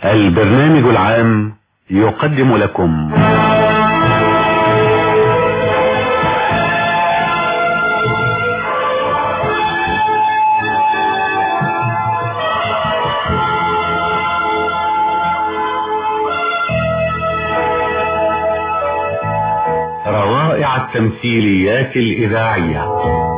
البرنامج العام يقدم لكم روائع التمثيليات الإذاعية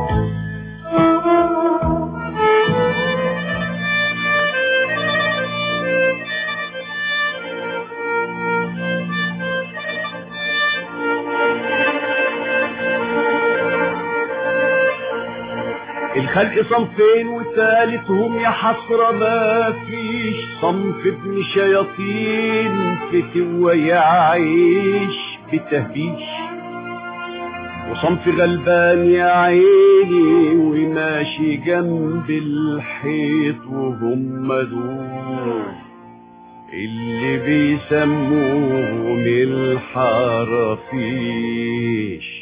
الخلق صنفين وثالثهم يا حسرة ما فيش صنف ابن شياطين فتوى يعيش بتهبيش وصنف غلبان يا عيني وماشي جنب الحيط وهم دول اللي بيسموهم الحرافيش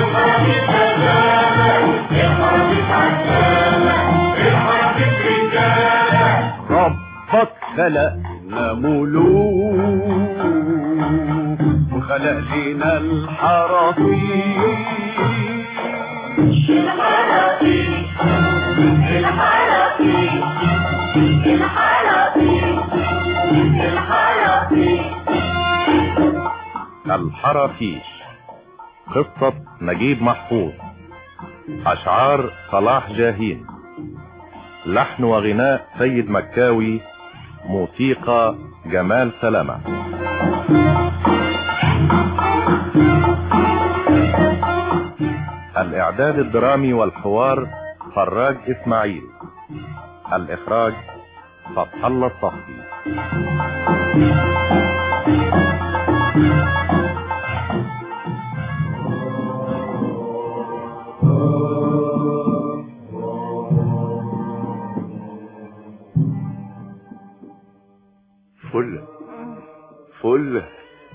ربك خلقنا ملوك وخلق لنا الحرافيش الحرافيش قصة نجيب محفوظ أشعار صلاح جاهين لحن وغناء سيد مكاوي موسيقى جمال سلامة الإعداد الدرامي والحوار فراج إسماعيل الإخراج فتح الله الصحفي فل فل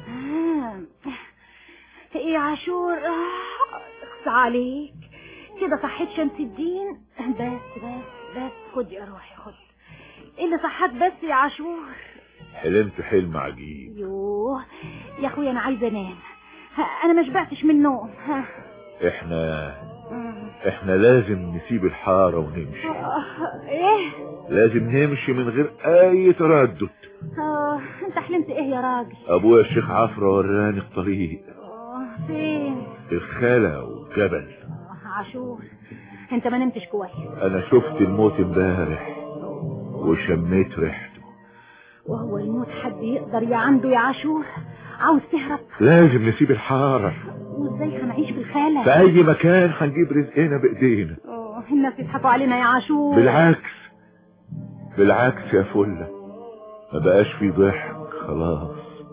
ايه يا عاشور آه، اخص عليك كده صحيت شمس الدين بس بس بس خد يا روحي خد ايه اللي صحت بس يا عاشور حلمت حلم عجيب يوه يا اخويا انا عايزه انام ها، انا ما شبعتش من النوم ها. احنا مم. احنا لازم نسيب الحارة ونمشي آه، ايه لازم نمشي من غير اي تردد اه انت حلمت ايه يا راجل ابويا الشيخ عفرة وراني الطريق آه، فين الخلا والجبل آه، عاشور انت ما نمتش كويس انا شفت الموت امبارح وشميت ريحته وهو الموت حد يقدر يا عنده يا عاشور عاوز تهرب لازم نسيب الحارة وازاي هنعيش في الخالة في اي مكان هنجيب رزقنا بايدينا أوه، الناس يضحكوا علينا يا عاشور بالعكس بالعكس يا فلة ما بقاش في ضحك خلاص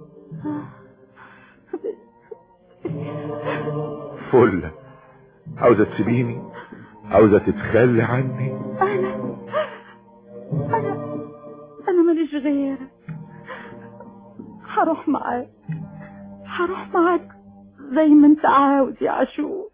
فلة عاوزة تسيبيني عاوزة تتخلي عني انا انا انا ماليش غيرك هروح معاك هروح معاك زي ما انت عاوز يا عاشور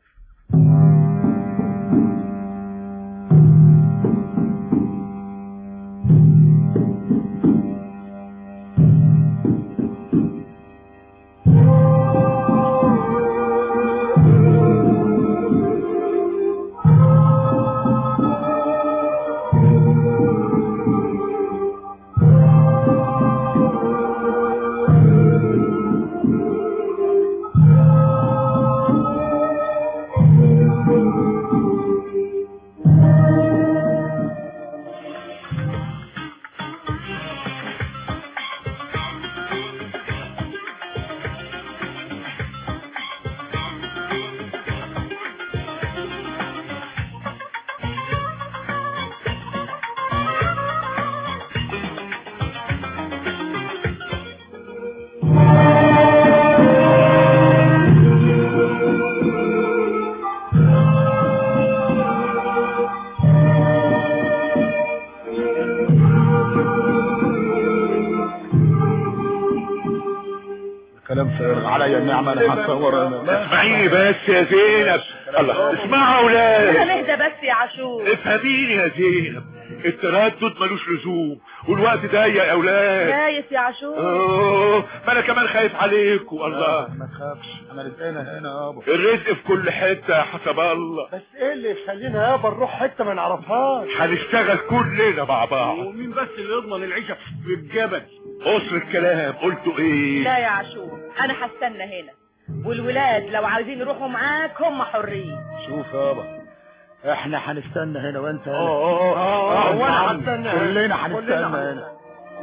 كلام فارغ عليا النعمة انا هتصور انا اسمعيني بس يا زينب الله اسمعوا يا اولاد اهدى بس يا عاشور افهميني يا زينب التردد ملوش لزوم والوقت ضيق يا اولاد خايف يا عاشور اوه ما انا كمان خايف عليكم الله ما تخافش انا رزقنا هنا يابا الرزق في كل حته يا حسب الله بس ايه اللي يخلينا يابا نروح حته ما نعرفهاش هنشتغل كلنا مع بعض ومين بس اللي يضمن العيشه في الجبل قصر الكلام قلتوا ايه لا يا عاشور انا هستنى هنا والولاد لو عايزين يروحوا معاك هم حرين شوف يابا احنا هنستنى هنا وانت هنا. اه اه اه وانا هستنى كلنا هنستنى هنا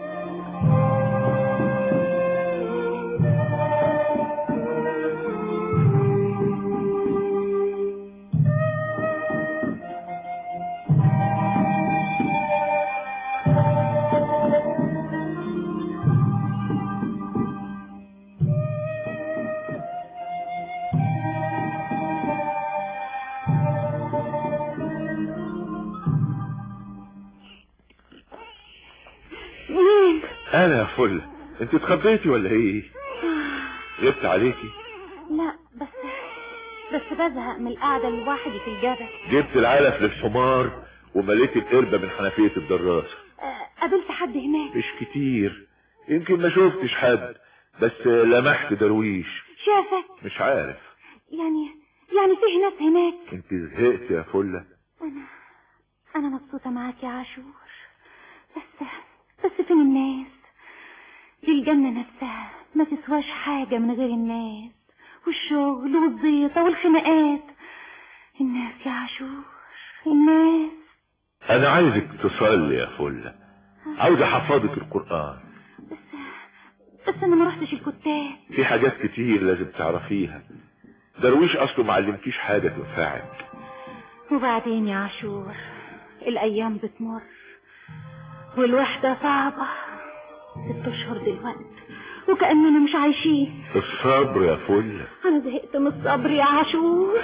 مين انا يا فل انت اتخبيتي ولا ايه غبت عليكي لا بس بس بزهق من القعدة لوحدي في الجبل جبت العلف للحمار ومليت القربة من حنفية الدراسة آه، قابلت حد هناك مش كتير يمكن ما شفتش حد بس لمحت درويش شافك مش عارف يعني يعني فيه ناس هناك انت زهقت يا فلة انا انا مبسوطة معاك يا عاشور بس بس فين الناس دي الجنة نفسها ما تسواش حاجة من غير الناس والشغل والزيطة والخناقات الناس يا عاشور الناس انا عايزك تصلي يا فلة عاوز احفظك القرآن بس بس انا ما رحتش الكتاب في حاجات كتير لازم تعرفيها درويش اصله معلمكيش حاجة تنفعك وبعدين يا عاشور الايام بتمر والوحدة صعبة ست اشهر دلوقتي وكأننا مش عايشين الصبر يا فلة انا زهقت من الصبر يا عاشور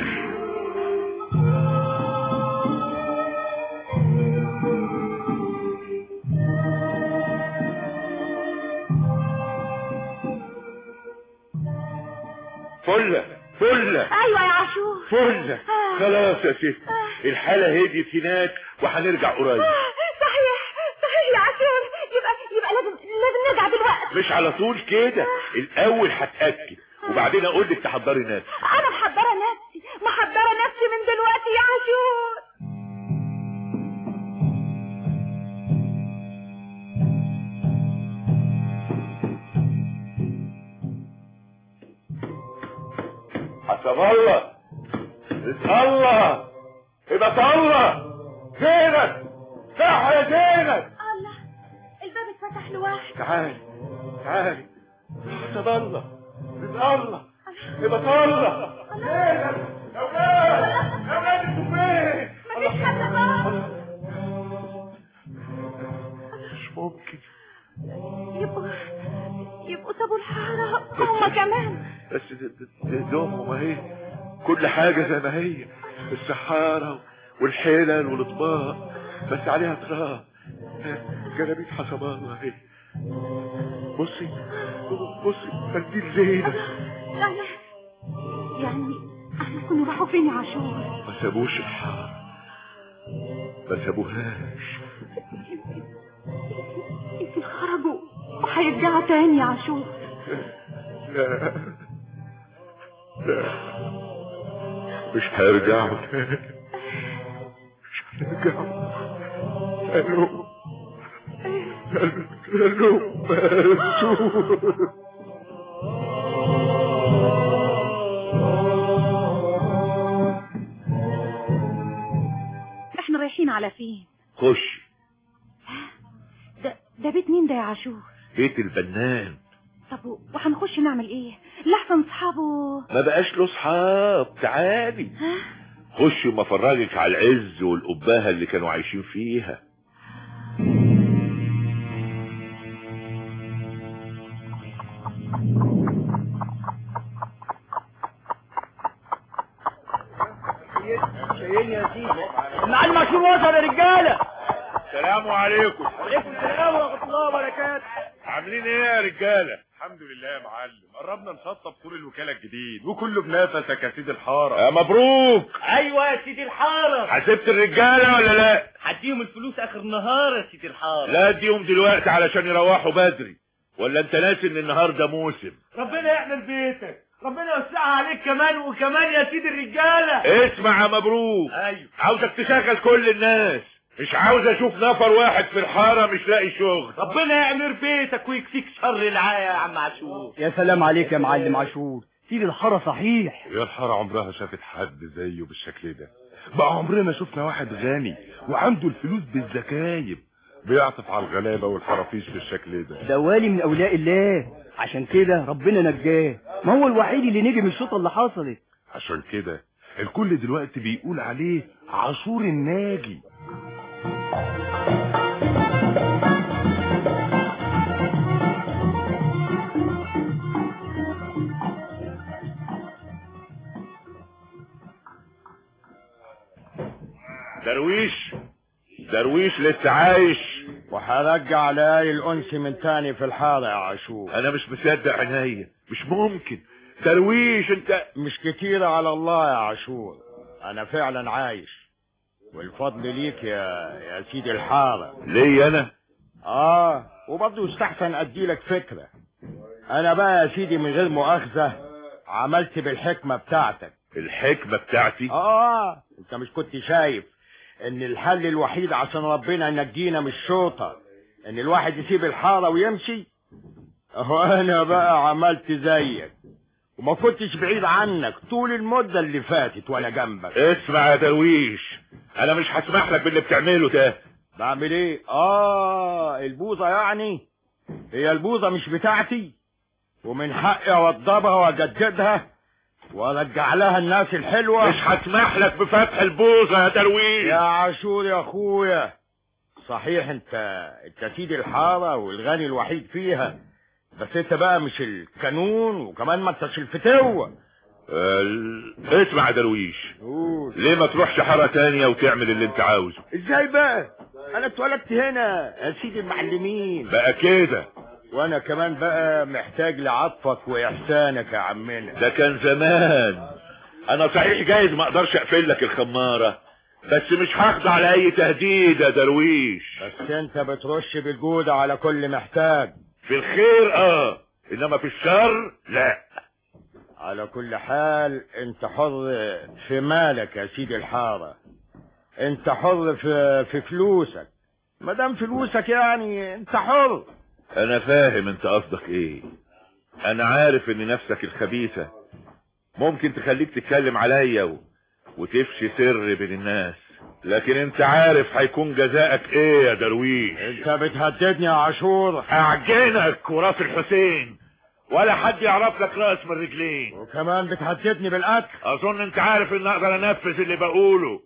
فلة فلة ايوه يا عاشور فلة خلاص يا ست الحالة هديت هناك وهنرجع قريب صحيح صحيح يا عاشور يبقى يبقى لازم لازم نرجع دلوقتي مش على طول كده الاول هتأكد وبعدين اقول لك تحضري نفسك انا محضره نفسي محضره نفسي من دلوقتي يا عاشور حسب الله رزق الله يبقى الله زينب صح يا زينب الله الباب اتفتح لوحده تعالي تعالي حسب الله رزق الله يبقى الله زينب يا اولاد يا اولاد انتوا فين مفيش حد خالص مش ممكن يبقوا يبقوا سابوا الحارة هما كمان بس هدومهم اهي كل حاجة زي ما هي السحارة والحلل والاطباق بس عليها تراب جلابيب حسب الله اهي بصي بصي منديل زينب يعني يعني احنا كنا راحوا فين يا عاشور ما سابوش الحارة ما سابوهاش يمكن خرجوا وهيرجعوا تاني يا عاشور لا لا مش هيرجعوا تاني مش هيرجعوا قالوا قالوا ماتوا احنا رايحين على فين خش ده ده بيت مين ده يا عاشور بيت البنان طب و- وهنخش نعمل ايه لحسن اصحابه ما بقاش له صحاب تعالي ها خش وما فرجك على العز والقباهة اللي كانوا عايشين فيها المعلم مشهور وصل يا رجاله السلام عليكم وعليكم السلام ورحمه الله وبركاته عاملين ايه يا رجاله الحمد لله يا معلم قربنا نشطب سور الوكاله الجديد وكله بنفسك يا سيدي الحاره يا مبروك ايوه يا سيدي الحاره حسبت الرجاله ولا لا هديهم الفلوس اخر النهار يا سيدي الحاره لا اديهم دلوقتي علشان يروحوا بدري ولا انت ناسي ان النهارده موسم ربنا يعمل بيتك ربنا يوسعها عليك كمان وكمان يا سيدي الرجاله اسمع يا مبروك ايوه عاوزك تشغل كل الناس مش عاوز اشوف نفر واحد في الحاره مش لاقي شغل ربنا يعمر بيتك ويكفيك شر العاية يا عم عاشور يا سلام عليك يا معلم عاشور سيد الحارة صحيح يا الحاره عمرها شافت حد زيه بالشكل ده بقى عمرنا شفنا واحد غني وعنده الفلوس بالزكايب بيعطف على الغلابه والحرافيش بالشكل ده ده والي من اولياء الله عشان كده ربنا نجاه ما هو الوحيد اللي نجي من الشوطة اللي حصلت عشان كده الكل دلوقتي بيقول عليه عاشور الناجي درويش درويش لسه عايش وهرجع لاقي الانس من تاني في الحاره يا عاشور انا مش مصدق عينيا مش ممكن درويش انت مش كتير على الله يا عاشور انا فعلا عايش والفضل ليك يا يا سيدي الحاره ليه انا اه وبرضه يستحسن ادي لك فكره انا بقى يا سيدي من غير مؤاخذه عملت بالحكمه بتاعتك الحكمه بتاعتي اه انت مش كنت شايف ان الحل الوحيد عشان ربنا ينجينا من الشوطه ان الواحد يسيب الحاره ويمشي اهو انا بقى عملت زيك وما كنتش بعيد عنك طول المده اللي فاتت وانا جنبك اسمع يا درويش انا مش هسمح لك باللي بتعمله ده بعمل ايه اه البوظه يعني هي البوظه مش بتاعتي ومن حقي اوضبها واجددها وارجع لها الناس الحلوه مش هسمح لك بفتح البوظه يا درويش يا عاشور يا اخويا صحيح انت انت سيد الحاره والغني الوحيد فيها بس انت بقى مش القانون وكمان ما انتش الفتوه ال... اسمع يا درويش قول ليه ما تروحش حاره تانية وتعمل اللي انت عاوزه ازاي بقى انا اتولدت هنا يا سيدي المعلمين بقى كده وانا كمان بقى محتاج لعطفك واحسانك يا عمنا ده كان زمان انا صحيح جايز ما اقدرش اقفل لك الخماره بس مش هخضع لاي تهديد يا درويش بس انت بترش بالجودة على كل محتاج في الخير اه انما في الشر لا على كل حال انت حر في مالك يا سيدي الحارة انت حر في, في فلوسك ما دام فلوسك يعني انت حر انا فاهم انت قصدك ايه انا عارف ان نفسك الخبيثة ممكن تخليك تتكلم عليا و... وتفشي سر بين الناس لكن انت عارف هيكون جزاءك ايه يا درويش انت بتهددني يا عاشور اعجنك وراس الحسين ولا حد يعرف لك راس من رجلين وكمان بتهددني بالقتل اظن انت عارف ان اقدر انفذ اللي بقوله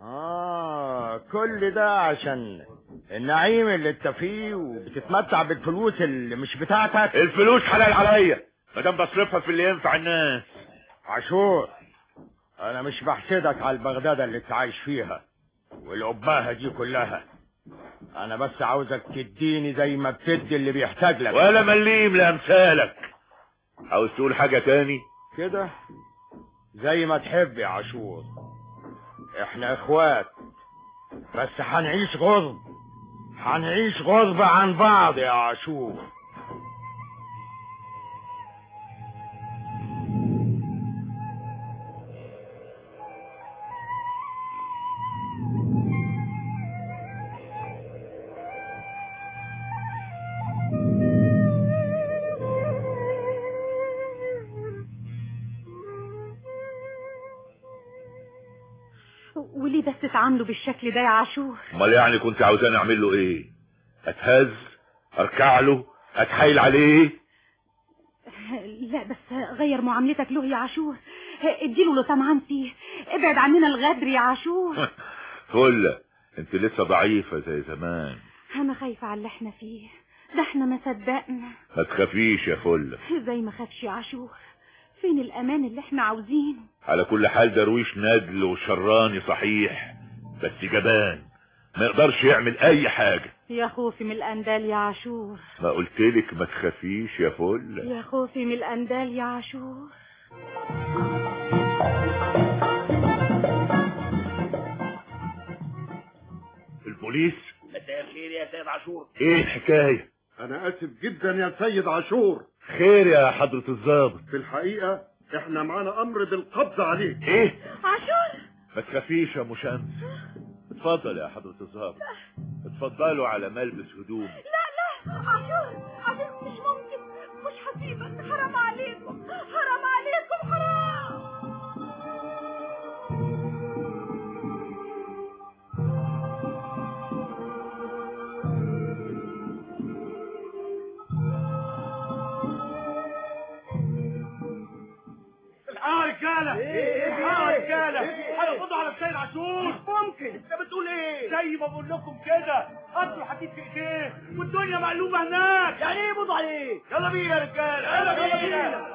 اه كل ده عشان النعيم اللي انت فيه وبتتمتع بالفلوس اللي مش بتاعتك الفلوس حلال عليا مادام بصرفها في اللي ينفع الناس عاشور انا مش بحسدك على البغدادة اللي انت عايش فيها والقباهة دي كلها انا بس عاوزك تديني زي ما بتدي اللي بيحتاج لك ولا مليم لامثالك عاوز تقول حاجة تاني كده زي ما تحب يا عاشور احنا اخوات بس هنعيش غرب هنعيش غرب عن بعض يا عاشور وليه بس تتعاملوا بالشكل ده يا عاشور امال يعني كنت عاوزاني اعمل له ايه اتهز اركع له اتحايل عليه لا بس غير معاملتك له يا عاشور اديله له سمعان فيه ابعد عننا الغدر يا عاشور فله انت لسه ضعيفة زي زمان انا خايفة على اللي احنا فيه ده احنا ما صدقنا ما تخافيش يا فله زي ما خافش يا عاشور فين الامان اللي احنا عاوزينه على كل حال درويش ندل وشراني صحيح بس جبان ما يقدرش يعمل اي حاجة يا خوفي من الأندال يا عاشور ما قلتلك ما تخافيش يا فل يا خوفي من الأندال يا عاشور البوليس مساء الخير يا سيد عاشور ايه الحكاية انا اسف جدا يا سيد عاشور خير يا حضرة الضابط في الحقيقة احنا معانا امر بالقبض عليك ايه عاشور ما تخافيش يا ام شمس اتفضل يا حضرة الضابط اتفضلوا على ملبس هدوم لا لا عاشور عاشور مش ممكن مش هسيبك حرام عليكم حرام عليكم حرام الحقوا يا رجاله الحقوا يا رجاله هيقبضوا على السيد عاشور ممكن انت بتقول ايه زي ما بقول لكم كده حطوا الحديد في ايديه والدنيا مقلوبه هناك يعني ايه يقبضوا عليه يلا بينا يا رجاله يلا بينا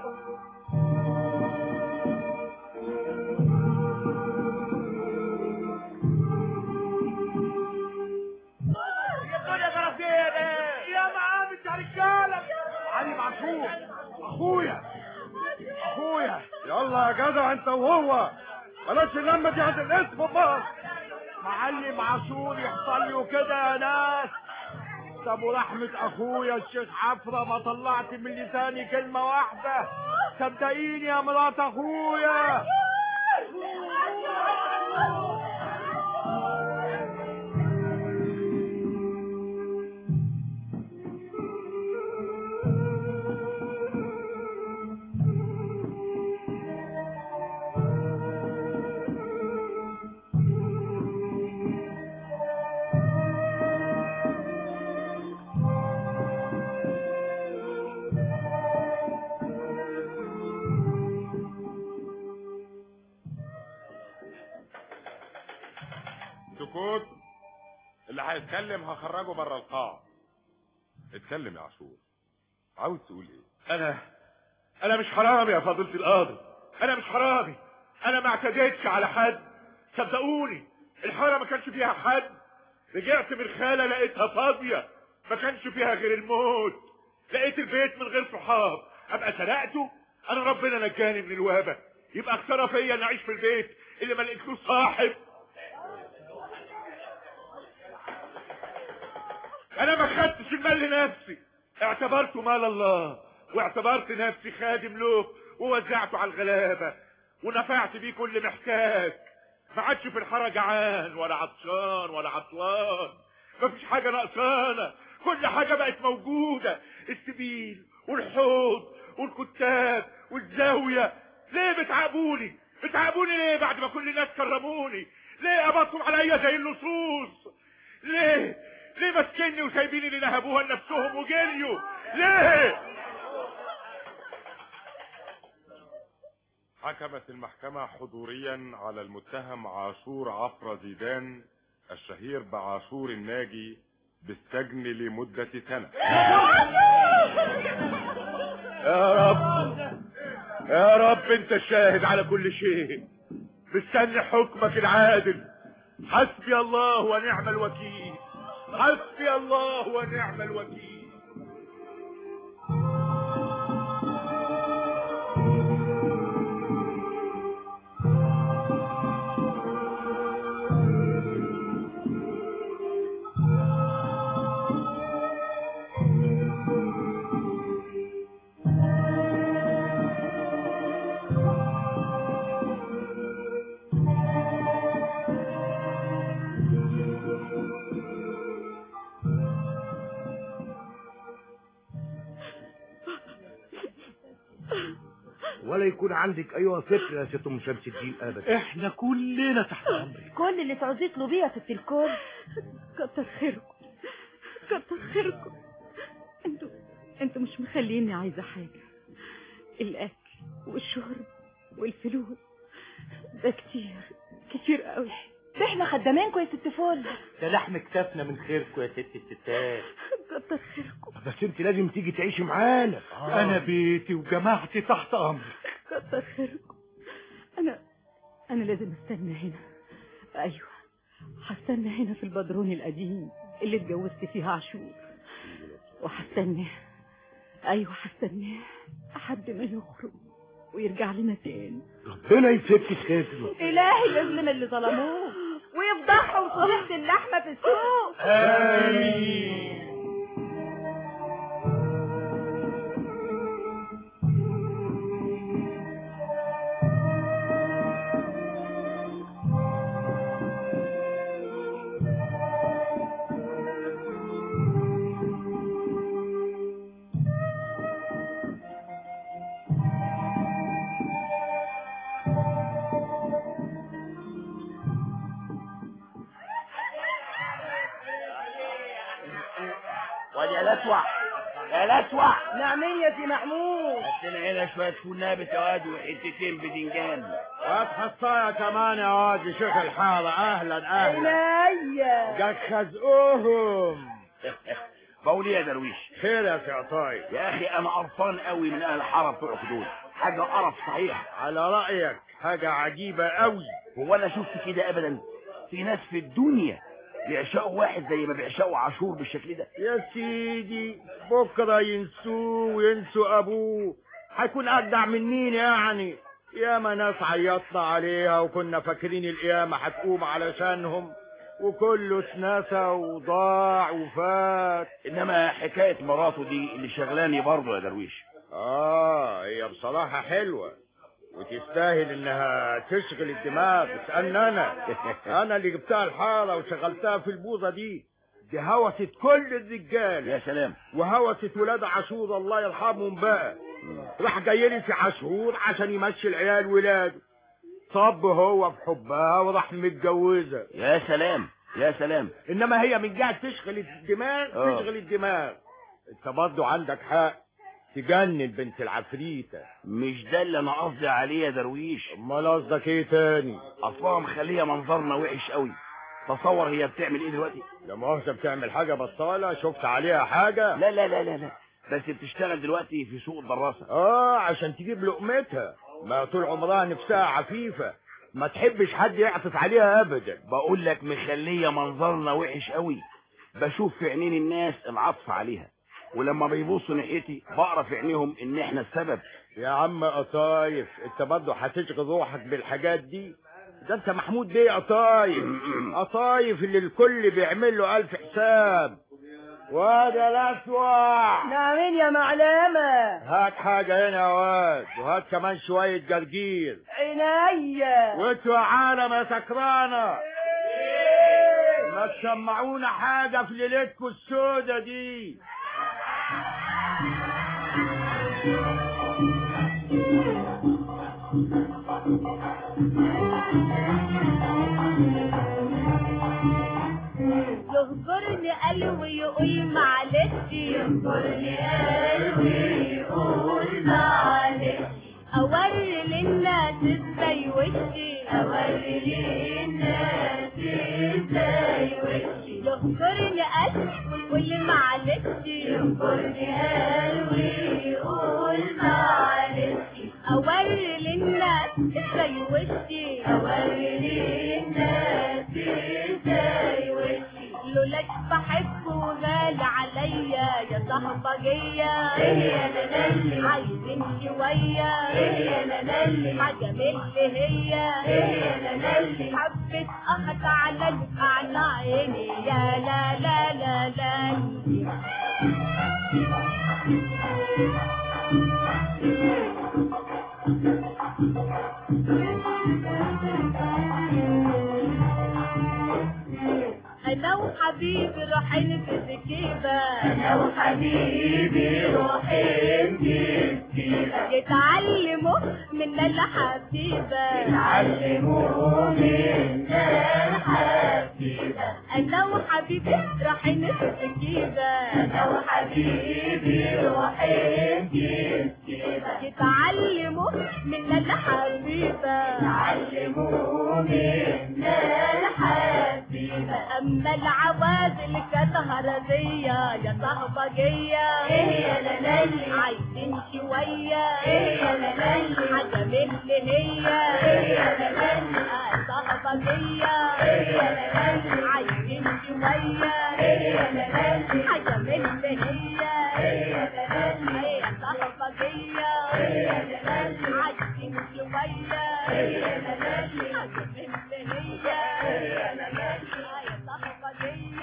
يا الدنيا جرافين يا معامل يا رجاله علي معشوق اخويا اخويا يلا يا جدع انت وهو بلاش اللمه دي عند الاسم بقى معلم عاشور يحصل له كده يا ناس طب ورحمة اخويا الشيخ حفرة ما طلعت من لساني كلمة واحدة صدقيني يا مرات اخويا سكوت اللي هيتكلم هخرجه بره القاعة اتكلم يا عاشور عاوز تقول ايه انا انا مش حرامي يا فضيلة القاضي انا مش حرامي انا ما اعتديتش على حد صدقوني الحارة ما كانش فيها حد رجعت من الخالة لقيتها فاضية ما كانش فيها غير الموت لقيت البيت من غير صحاب ابقى سرقته انا ربنا نجاني من الوباء يبقى خساره فيا ان اعيش في البيت اللي ما لقيتلوش صاحب انا ما خدتش المال لنفسي اعتبرته مال الله واعتبرت نفسي خادم له ووزعته على الغلابه ونفعت بيه كل محتاج ما عادش في الحاره جعان ولا عطشان ولا عطلان مفيش حاجه ناقصانا كل حاجه بقت موجوده السبيل والحوض والكتاب والزاويه ليه بتعابوني بتعابوني ليه بعد ما كل الناس كرموني ليه قبضتم عليا زي اللصوص ليه ليه ماسكيني وسايبيني اللي نهبوها لنفسهم وجريوا ليه حكمت المحكمة حضوريا على المتهم عاشور عفرة زيدان الشهير بعاشور الناجي بالسجن لمدة سنة يا رب يا رب انت الشاهد على كل شيء مستني حكمك العادل حسبي الله ونعم الوكيل حسبي الله ونعم الوكيل ولا يكون عندك ايوه فكره يا ست ام شمس الدين ابدا احنا كلنا تحت امرك كل اللي تعوزيه اطلبيه يا ست الكل كتر خيركم كتر خيركم انتوا انتوا مش مخليني عايزة حاجة الاكل والشرب والفلوس ده كتير كتير قوي احنا خدامينكم يا ست فل ده لحم كتافنا من خيركم يا ست الستات كتر خيركم بس انت لازم تيجي تعيشي معانا انا بيتي وجماعتي تحت امرك كتر خيركم انا انا لازم استنى هنا ايوه هستنى هنا في البدرون القديم اللي اتجوزت فيها عاشور وهستناه ايوه هستناه لحد ما يخرج ويرجع لنا تاني ربنا يفك خيرنا الهي يظلم اللي ظلموه ويفضحهم صحيحة اللحمة في السوق آمين وادي يا لسوع يا لسوع نعمين يا سي محمود هات لنا هنا شويه فول نابت يا واد وحتتين بدنجان هات خصايا كمان يا واد يا شيخ الحارة اهلا اهلا عينيا جاك خزقوهم بقول ايه يا درويش خير يا سي عطاي يا اخي انا قرفان قوي من اهل الحاره بتوعك دول حاجه قرف صحيح على رأيك حاجة عجيبة قوي هو انا شفت كده ابدا في ناس في الدنيا بيعشقوا واحد زي ما بيعشقوا عاشور بالشكل ده يا سيدي بكرة ينسوه وينسوا أبوه هيكون أجدع من مين يعني ياما ناس عيطنا عليها وكنا فاكرين القيامة هتقوم علشانهم وكله اتنسى وضاع وفات انما حكايه مراته دي اللي شغلاني برضه يا درويش آه هي بصراحة حلوة وتستاهل انها تشغل الدماغ اسألني انا انا اللي جبتها الحارة وشغلتها في البوظة دي دي هوست كل الرجال يا سلام وهوست ولاد عاشور الله يرحمهم بقى راح جاي لي في عاشور عشان يمشي العيال ولاده صب هو في حبها وراح متجوزها يا سلام يا سلام انما هي من جهه تشغل الدماغ آه. تشغل الدماغ انت برضه عندك حق تجنن بنت العفريته مش ده اللي انا قصدي عليه يا درويش امال قصدك ايه تاني اصلها مخليه منظرنا وحش قوي تصور هي بتعمل ايه دلوقتي لا مؤاخذه بتعمل حاجه بطاله شفت عليها حاجه لا لا لا لا لا بس بتشتغل دلوقتي في سوق الدراسه اه عشان تجيب لقمتها ما طول عمرها نفسها عفيفه ما تحبش حد يعطف عليها ابدا بقول لك مخليه منظرنا وحش قوي بشوف في عينين الناس العطف عليها ولما بيبصوا ناحيتي بقرا في عينيهم ان احنا السبب يا عم قطايف انت برضه هتشغل روحك بالحاجات دي ده انت محمود بيه قطايف قطايف اللي الكل بيعمل له الف حساب وادي الاسوع نعمين يا معلمة هات حاجة هنا يا واد وهات كمان شوية جرجير عينيا وانتوا يا عالم يا سكرانة ما تسمعونا حاجة في ليلتكم السودة دي يهجرني قلبي يقول معلش يهجرني قلبي يقول معلش اوري للناس ازاي وشي اوري للناس ازاي وشي يهجرني قلبي ويقول معلش يهجرني قلبي يقول معلش اوري للناس ازاي وشي اوري للناس ازاي وشي لولاك بحبه وغالي عليا يا صاحبة جية ايه يا ننلي عايزين شوية ايه يا ننلي حاجة من اللي هي ايه يا ننلي حبة اخد على على عيني يا لا لا لا لا انا وحبيبي رايحين في سكيبة انا وحبيبي رايحين في سكيبة يتعلموا من الحبيبة يتعلموا من الحبيبة انا وحبيبي رايحين في سكيبة انا وحبيبي رايحين في سكيبة يتعلموا من الحبيبة يتعلموا من الحبيبة اما العوازل كانت هرزية يا صاحبة جية ايه يا لالي عايزين شوية ايه يا لالي حاجة من اللي هي ايه يا لالي صاحبة جية ايه يا لالي عايزين شوية ايه حاجة من اللي هي هي صحبجية عايزين شوية حاجة من اللي هي هي صحبجية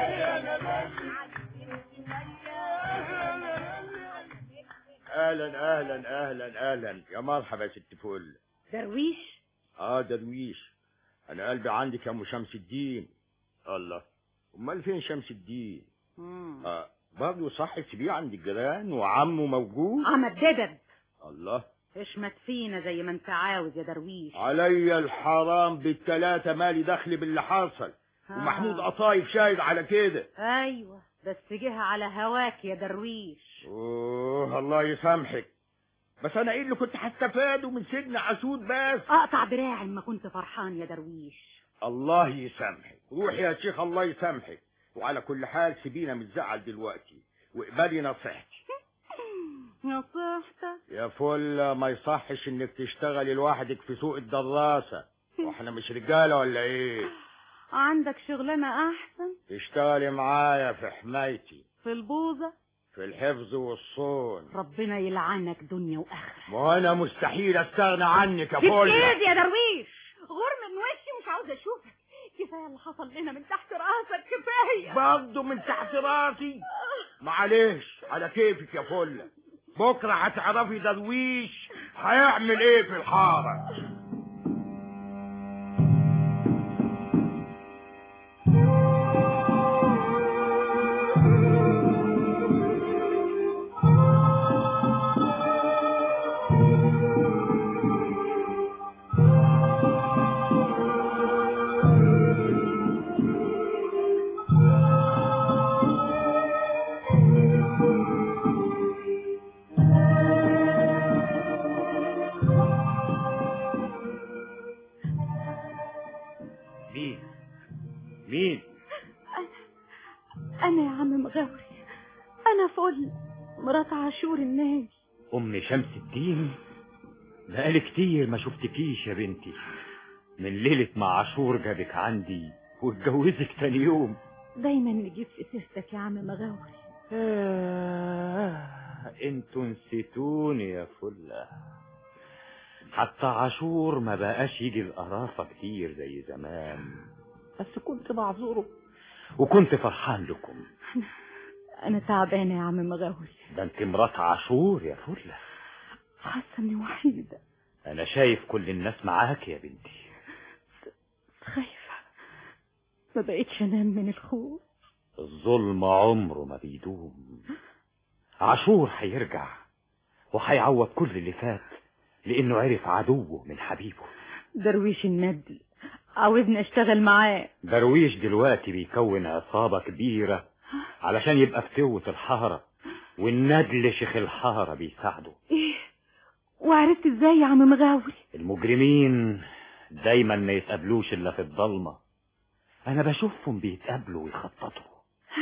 اهلا اهلا اهلا اهلا يا مرحبا يا ست فل درويش اه درويش انا قلبي عندك يا ام شمس الدين الله امال فين شمس الدين اه برضه صح تسيبيه عند الجيران وعمه موجود عم الدبب الله اشمت فينا زي ما انت عاوز يا درويش علي الحرام بالتلاتة مالي دخل باللي حصل ومحمود قطايف شاهد على كده ايوه بس جه على هواك يا درويش اوه الله يسامحك بس انا ايه اللي كنت هستفاده من سجن عسود بس اقطع دراعي ما كنت فرحان يا درويش الله يسامحك روحي يا شيخ الله يسامحك وعلى كل حال سيبينا من الزعل دلوقتي واقبلي نصيحتي نصيحتك يا فل ما يصحش انك تشتغلي لوحدك في سوق الدراسة واحنا مش رجالة ولا ايه عندك شغلانة احسن تشتغلي معايا في حمايتي في البوظة في الحفظ والصون ربنا يلعنك دنيا واخرة ما انا مستحيل استغنى عنك يا سيب فل ايدي يا درويش غور من وشي مش عاوزة اشوفك كفاية اللي حصل لنا من تحت راسك كفاية برضه من تحت راسي معلش على كيفك يا فل بكره هتعرفي درويش هيعمل ايه في الحاره مين مين انا يا عم مغاوري انا فل مرات عاشور الناجي ام شمس الدين بقالي كتير ما شفتكيش يا بنتي من ليلة ما عاشور جابك عندي واتجوزك تاني يوم دايما نجيب في سيرتك يا عم مغاوري آه انتوا نسيتوني يا فلة حتى عاشور ما بقاش يجي القرافة كتير زي زمان بس كنت بعذره وكنت فرحان لكم انا تعبانه يا عم مغاوري ده انت مرات عاشور يا فلة حاسه اني وحيده انا شايف كل الناس معاك يا بنتي خايفه ما بقتش انام من الخوف الظلم عمره ما بيدوم عاشور هيرجع وهيعوض كل اللي فات لانه عرف عدوه من حبيبه درويش الندل عاوزني اشتغل معاه درويش دلوقتي بيكون عصابة كبيرة علشان يبقى فتوة الحارة والندل شيخ الحارة بيساعده ايه وعرفت ازاي يا عم مغاوري المجرمين دايما ما يتقابلوش الا في الضلمة انا بشوفهم بيتقابلوا ويخططوا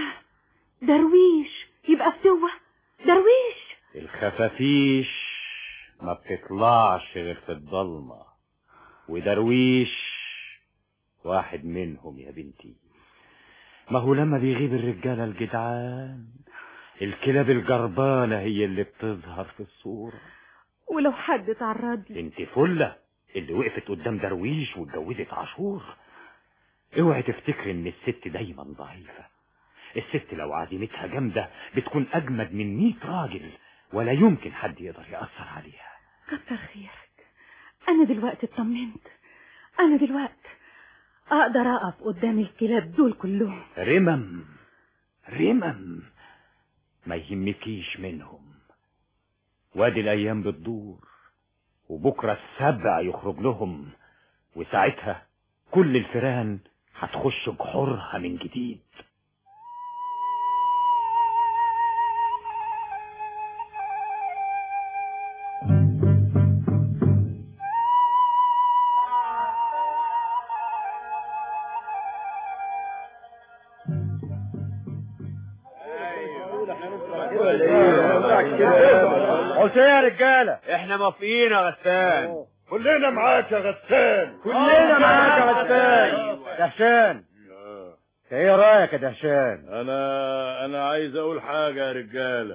درويش يبقى فتوة درويش الخفافيش ما بتطلعش غير في الضلمة ودرويش واحد منهم يا بنتي ما هو لما بيغيب الرجالة الجدعان الكلاب الجربانة هي اللي بتظهر في الصورة ولو حد اتعرض لي انت فلة اللي وقفت قدام درويش واتجوزت عاشور اوعي تفتكري ان الست دايما ضعيفة الست لو عزيمتها جامدة بتكون اجمد من مية راجل ولا يمكن حد يقدر يأثر عليها كتر خيرك انا دلوقتي اطمنت انا دلوقتي اقدر اقف قدام الكلاب دول كلهم رمم رمم ما يهمكيش منهم وادي الايام بتدور وبكرة السبع يخرج لهم وساعتها كل الفيران هتخش جحورها من جديد قلت ايه يا رجاله احنا موافقين يا غسان كلنا معاك يا غسان كلنا معاك يا غسان غسان ايه رايك يا دهشان انا انا عايز اقول حاجه يا رجاله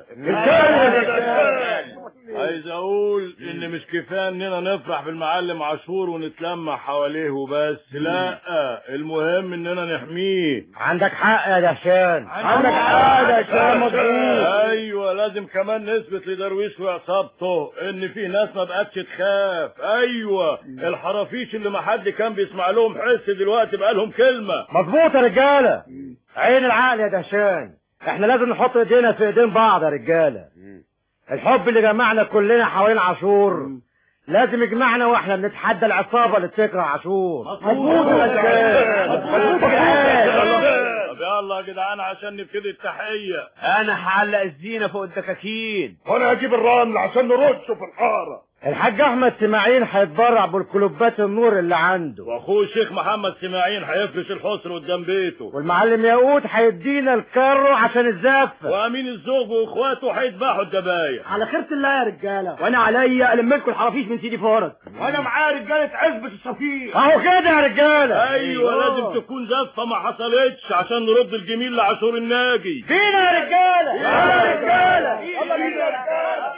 عايز اقول ان مش كفايه اننا نفرح بالمعلم عاشور ونتلمع حواليه وبس لا المهم اننا نحميه عندك حق يا دهشان عندك حق يا دهشان مظبوط ايوه لازم كمان نثبت لدرويش وعصابته ان في ناس ما بقتش تخاف ايوه الحرافيش اللي ما حد كان بيسمع لهم حس دلوقتي بقى لهم كلمه مظبوط يا رجاله عين العقل يا دهشان احنا لازم نحط ايدينا في ايدين بعض يا رجاله الحب اللي جمعنا كلنا حوالين عاشور لازم يجمعنا واحنا بنتحدى العصابه اللي بتكره عاشور مظبوط يا دهشان مظبوط يا طب يلا يا جدعان عشان نبتدي التحيه انا هعلق الزينه فوق الدكاكين وانا هجيب الرمل عشان نرشه في الحاره الحاج احمد سماعين هيتبرع بالكلوبات النور اللي عنده واخوه الشيخ محمد سماعين هيفرش الحصر قدام بيته والمعلم ياقوت هيدينا الكرو عشان الزفه وامين الزوج واخواته هيذبحوا الذبايح على خيرة الله يا رجاله وانا عليا الم لكم الحرافيش من سيدي فرج وانا معايا رجاله عزبه الصفير اهو كده يا رجاله ايوه لازم تكون زفه ما حصلتش عشان نرد الجميل لعاشور الناجي بينا يا رجاله يا رجاله يلا بينا يا رجاله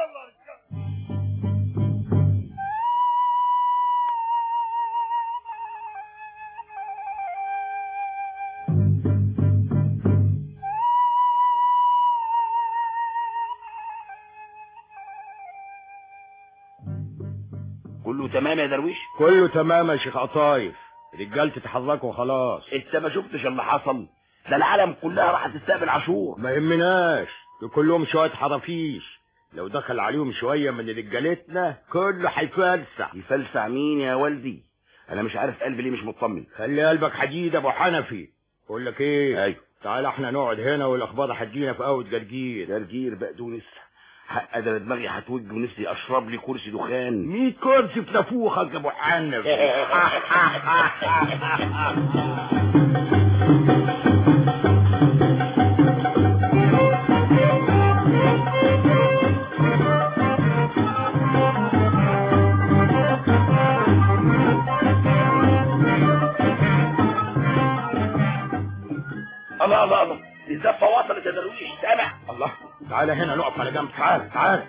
كله تمام يا درويش كله تمام يا شيخ قطايف رجالتي اتحركوا خلاص انت ما شفتش اللي حصل ده العالم كلها راح تستقبل عاشور ما يهمناش دول كلهم شويه حرافيش لو دخل عليهم شويه من رجالتنا كله هيفلسع يفلسع مين يا والدي انا مش عارف قلبي ليه مش مطمن خلي قلبك حديد ابو حنفي بقول لك ايه ايوه تعال احنا نقعد هنا والاخبار هتجينا في قهوه جرجير جرجير بقدونس حق ده دماغي هتوج ونفسي اشرب لي كرسي دخان 100 كرسي في نافوخك يا ابو حنفي الله الله الله دي الزفه وصلت يا درويش سامع الله تعالى هنا نقف على جنب تعال تعال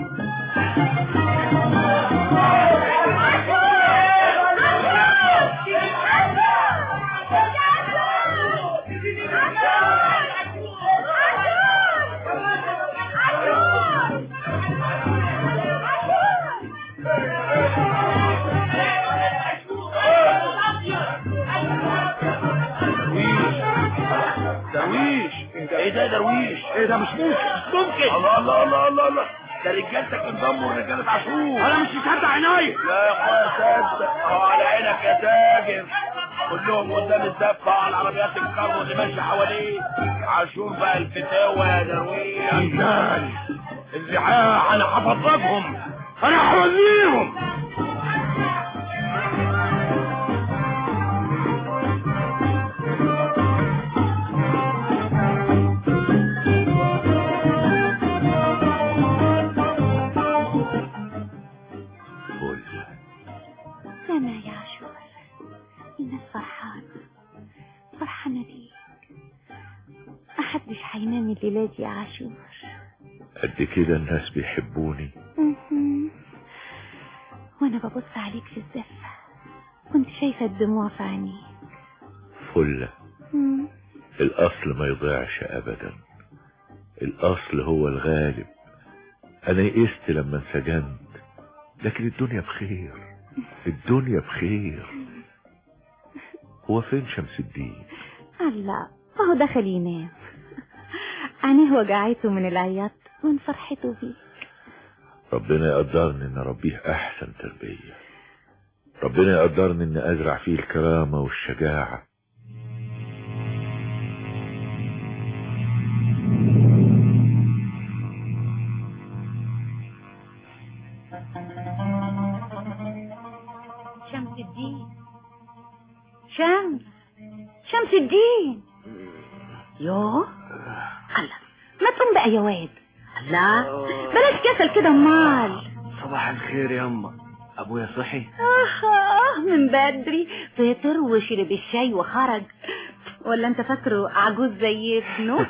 درويش ايه ده يا درويش ايه ده مش ممكن مش ممكن الله الله الله الله الله ده رجالتك انضموا لرجاله عاشور انا مش مصدق عينيا لا يا اخويا صدق اه على عينك يا تاجر كلهم قدام الزفه على العربيات الكارو اللي ماشيه حواليه عاشور بقى الفتاوى يا درويش ازاي الزعاع انا هفضفهم انا هوليهم سامع يا عاشور الناس فرحانة فرحانة بيك محدش هينام الليلة دي يا عاشور قد كده الناس بيحبوني مهم. وانا ببص عليك في الزفة كنت شايفة الدموع في عينيك فلة مم. الأصل ما يضيعش أبدا الأصل هو الغالب أنا يئست لما انسجنت لكن الدنيا بخير الدنيا بخير هو فين شمس الدين الله هو دخل ينام عينيه وجعته من العياط من فرحته بيه ربنا يقدرني ان اربيه احسن تربية ربنا يقدرني ان ازرع فيه الكرامة والشجاعة شمس الدين شمس شمس الدين يوه الله ما تقوم بقى يا واد الله بلاش كسل كده امال صباح الخير يا اما ابويا صحي آه آه من بدري فطر وشرب الشاي وخرج ولا انت فاكره عجوز زي ابنه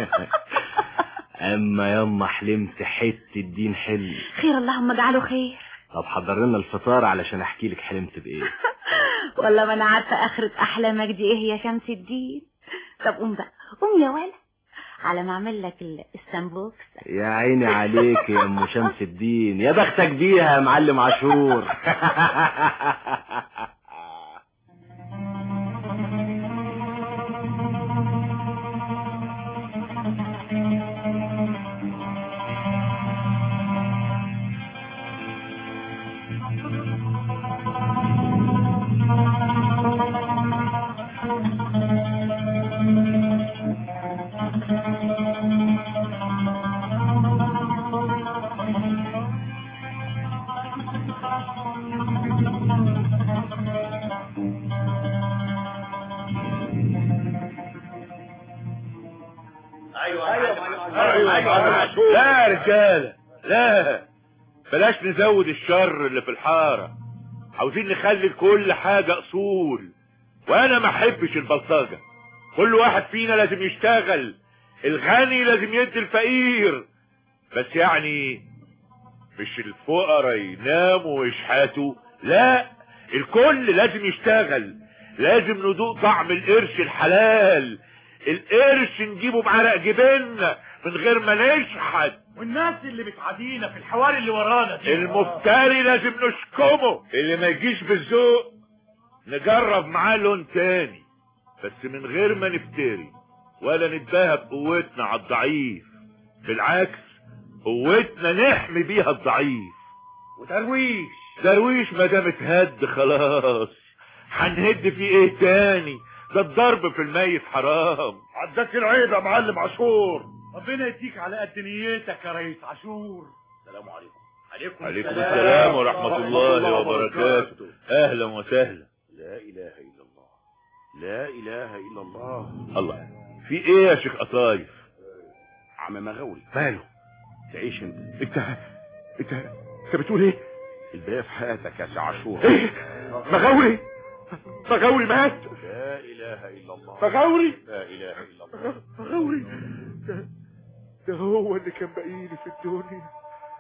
اما يما حلمت حته الدين حلم خير اللهم اجعله خير طب حضر لنا الفطار علشان احكي لك حلمت بايه والله ما انا عارفه اخره احلامك دي ايه يا شمس الدين طب قوم بقى قوم يا ولد على ما اعمل لك ال- السمبوكس يا عيني عليك يا ام شمس الدين يا بختك بيها يا معلم عاشور ايوه ايوه ايوه لا يا رجاله لا بلاش نزود الشر اللي في الحاره عاوزين نخلي كل حاجه اصول وانا ما احبش البلطجه كل واحد فينا لازم يشتغل الغني لازم يدي الفقير بس يعني مش الفقراء يناموا ويشحتوا لا الكل لازم يشتغل لازم ندوق طعم القرش الحلال القرش نجيبه بعرق جبيننا من غير ما نشحت والناس اللي بتعادينا في الحوار اللي ورانا دي المفتري لازم نشكمه اللي ما يجيش بالذوق نجرب معاه لون تاني بس من غير ما نفتري ولا نتباهى بقوتنا على الضعيف بالعكس قوتنا نحمي بيها الضعيف ودرويش درويش ما دام اتهد خلاص هنهد فيه ايه تاني ده الضرب في الميت حرام عداك العيب يا معلم عاشور ربنا يديك على قد نيتك يا ريس عاشور السلام عليكم عليكم, عليكم السلام ورحمة الله وبركاته اهلا وسهلا لا اله الا الله لا اله الا الله الله في ايه يا شيخ قطايف عم مغاوري ماله تعيش انت انت انت انت بتقول ايه الباقي في حياتك يا سي عاشور ايه مغاوري مغاوري مات لا اله الا الله مغاوري لا اله الا الله مغاوري ده, ده هو اللي كان باقيلي في الدنيا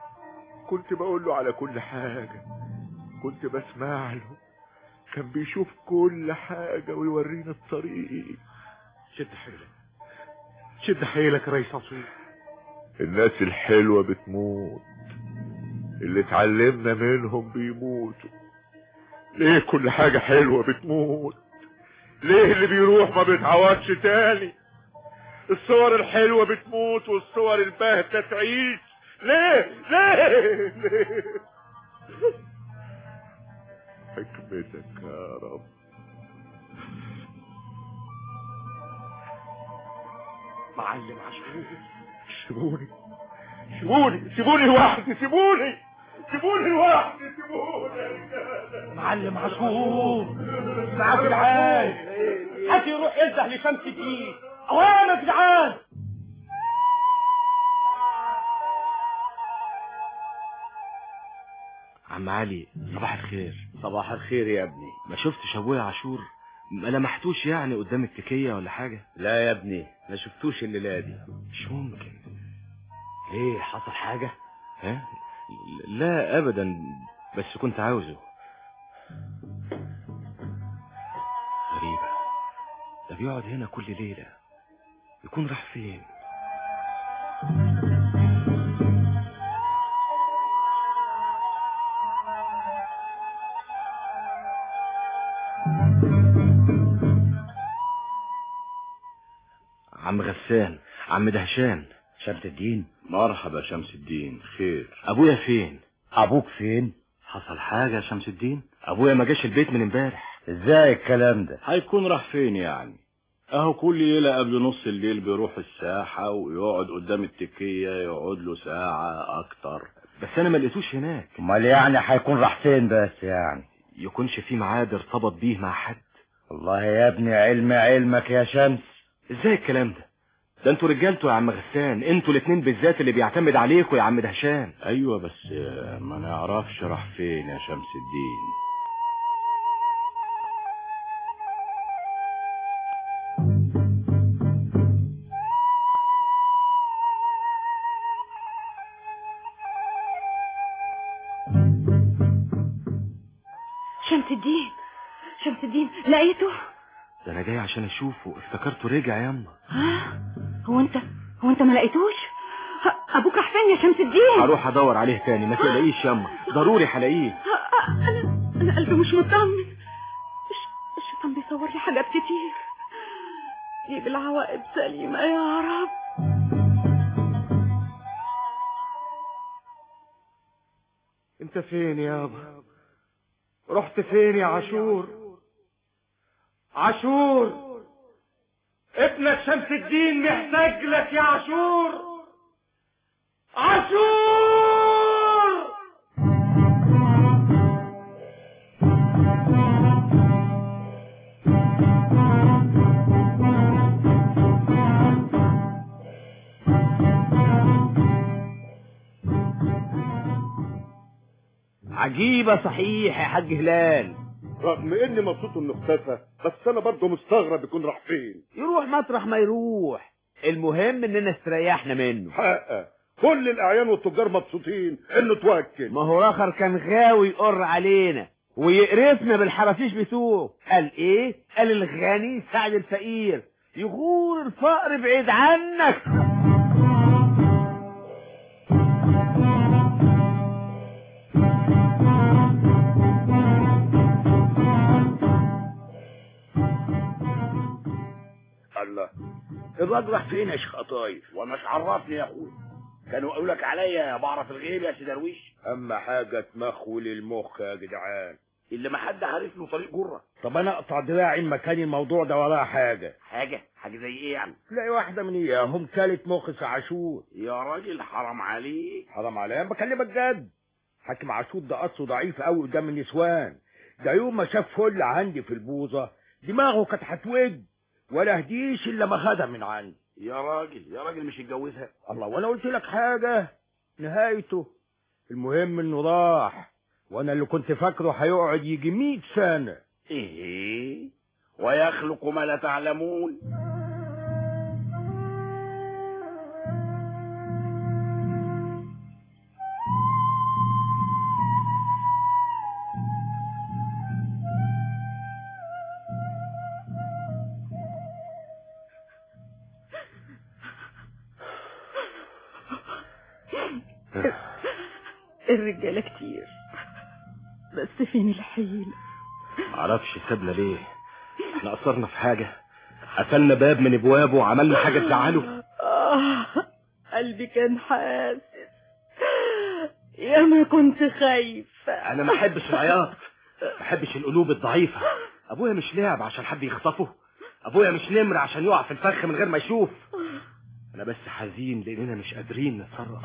كنت بقول له على كل حاجة كنت بسمع له كان بيشوف كل حاجة ويوريني الطريق شد حيلك شد حيلك يا ريس عاشور الناس الحلوة بتموت اللي اتعلمنا منهم بيموتوا ليه كل حاجة حلوة بتموت ليه اللي بيروح ما بيتعوضش تاني الصور الحلوة بتموت والصور الباهتة تعيش ليه ليه ليه حكمتك يا رب معلم عاشور سيبوني سيبوني سيبوني لوحدي سيبوني سيبوني لوحدي سيبوني يا رجالة. معلم عاشور معاك جدعان حد يروح يزح لشمس الدين اوام يا جدعان عم علي صباح الخير صباح الخير يا ابني ما شفتش ابويا عاشور ما لمحتوش يعني قدام التكية ولا حاجة لا يا ابني ما شفتوش الليله دي مش ممكن ليه حصل حاجه ها لا ابدا بس كنت عاوزه غريبة ده بيقعد هنا كل ليلة يكون راح فين عم غسان عم دهشان شمس الدين مرحبا شمس الدين خير ابويا فين ابوك فين حصل حاجة يا شمس الدين ابويا ما جاش البيت من امبارح ازاي الكلام ده هيكون راح فين يعني اهو كل ليلة قبل نص الليل بيروح الساحة ويقعد قدام التكية يقعد له ساعة اكتر بس انا ما لقيتوش هناك امال يعني هيكون راح فين بس يعني يكونش في ميعاد ارتبط بيه مع حد والله يا ابني علم علمك يا شمس ازاي الكلام ده ده انتوا رجالته يا عم غسان انتوا الاتنين بالذات اللي بيعتمد عليكوا يا عم دهشان ايوه بس ما نعرفش راح فين يا شمس الدين شمس الدين شمس الدين لقيته ده انا جاي عشان اشوفه افتكرته رجع ياما ها هو انت هو انت ما لقيتوش ه- ابوك راح فين يا شمس الدين هروح ادور عليه تاني ما تقلقيش ياما ضروري هلاقيه ه- انا انا قلبي مش مطمن الش- الشيطان بيصور لي حاجات كتير جيب العواقب سليمة يا رب انت فين يابا رحت فين يا عاشور عاشور ابنك شمس الدين محتاج لك يا عاشور عاشور عجيبة صحيح يا حاج هلال رغم اني مبسوط انه اختفى بس انا برضه مستغرب يكون راح فين يروح مطرح ما يروح المهم اننا استريحنا منه حقه كل الاعيان والتجار مبسوطين انه توكل ما هو الاخر كان غاوي يقر علينا ويقرفنا بالحرافيش بتوعه قال ايه قال الغني ساعد الفقير يغور الفقر بعيد عنك الله الراجل راح فين يا شيخ قطايف ومش عرفني يا اخويا كانوا قالوا لك عليا بعرف الغيب يا سي درويش اما حاجة تمخول المخ يا جدعان اللي ما حد عارف له طريق جره طب انا اقطع دراعي مكان الموضوع ده ولا حاجة حاجه حاجه زي ايه يعني تلاقي واحدة من اياهم كانت مخ عاشور يا راجل حرام عليك حرام عليا أنا بكلمك جد حاكم عاشور ده اصله ضعيف قوي قدام النسوان ده يوم ما شاف فل عندي في البوظة دماغه كانت هتود ولا هديش الا ما خدها من عندي يا راجل يا راجل مش يتجوزها الله وانا قلت لك حاجة نهايته المهم انه راح وانا اللي كنت فاكره هيقعد يجي 100 سنة ايه ويخلق ما لا تعلمون الرجالة كتير بس فين الحيلة معرفش سابنا ليه احنا قصرنا في حاجة قفلنا باب من ابوابه وعملنا حاجة تزعله آه قلبي كان حاسس يا ما كنت خايفة انا ما احبش العياط ما احبش القلوب الضعيفة ابويا مش لعب عشان حد يخطفه ابويا مش نمر عشان يقع في الفخ من غير ما يشوف انا بس حزين لاننا مش قادرين نتصرف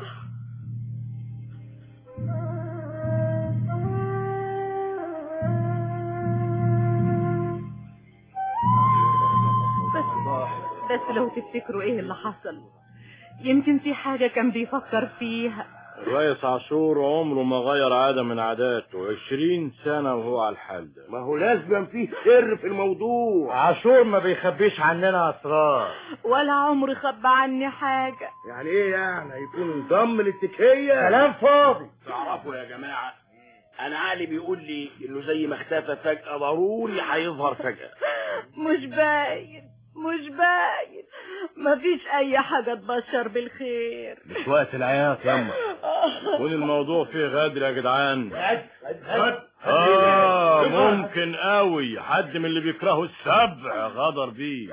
بس بس لو تفتكروا ايه اللي حصل يمكن في حاجة كان بيفكر فيها الرئيس عاشور عمره ما غير عادة من عاداته عشرين سنة وهو على الحال ده ما هو لازم فيه سر في الموضوع عاشور ما بيخبيش عننا اسرار ولا عمري خبى عني حاجة يعني ايه يعني هيكون انضم للتكية كلام فاضي تعرفوا يا جماعة انا عقلي بيقول لي انه زي ما اختفى فجأة ضروري هيظهر فجأة مش باين مش باين مفيش اي حاجة تبشر بالخير مش وقت العياط ياما كل الموضوع فيه غدر يا جدعان غد غد اه ممكن قوي حد من اللي بيكرهوا السبع غدر بيه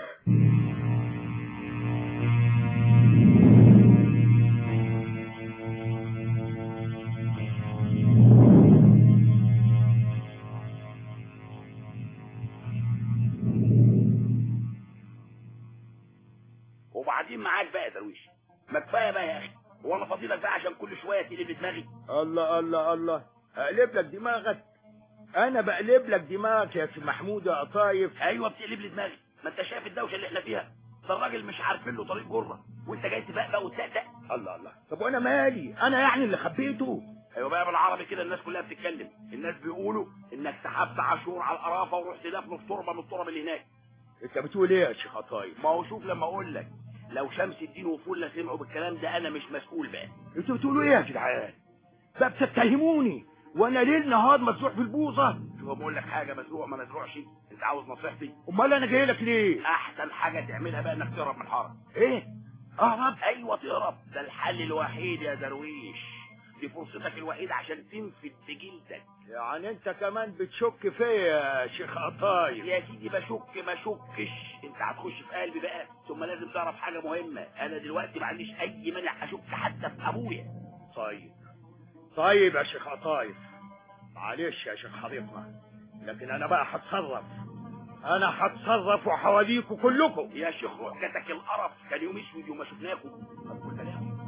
وبعدين معاك بقى يا درويش ما كفايه بقى يا اخي هو انا فاضيلك بقى عشان كل شويه تقلب دماغي الله الله الله اقلب لك دماغك انا بقلب لك دماغك يا سي محمود يا قطايف ايوه بتقلب لي دماغي ما انت شايف الدوشه اللي احنا فيها ده الراجل مش عارفين له طريق جره وانت جاي تبقبق وتدقدق الله الله طب وانا مالي انا يعني اللي خبيته ايوه بقى بالعربي كده الناس كلها بتتكلم الناس بيقولوا انك سحبت عاشور على القرافه ورحت دفنه في تربه من التراب اللي هناك انت بتقول ايه يا شيخ قطايف ما هو شوف لما اقول لك لو شمس الدين وفله سمعوا بالكلام ده انا مش مسؤول بقى انتوا بتقولوا ايه يا جدعان ده بتتهموني وانا ليل نهار مسروح في البوظه المهم اقول لك حاجه مزروع ما مزروعش انت عاوز نصيحتي امال انا جاي لك ليه احسن حاجه تعملها بقى انك تهرب من الحرم ايه اهرب ايوه تهرب ده الحل الوحيد يا درويش دي فرصتك الوحيده عشان تنفد بجلدك يعني انت كمان بتشك فيا يا شيخ قطايف يا سيدي بشك ما شكش انت هتخش في قلبي بقى ثم لازم تعرف حاجه مهمه انا دلوقتي ما عنديش اي مانع اشك حتى في ابويا طيب طيب يا شيخ قطايف معلش يا شيخ حبيبنا لكن انا بقى هتصرف انا هتصرف وحواليكوا كلكم يا شيخ روح جاتك القرف كان يوم اسود يوم ما شفناكم طب قول كلام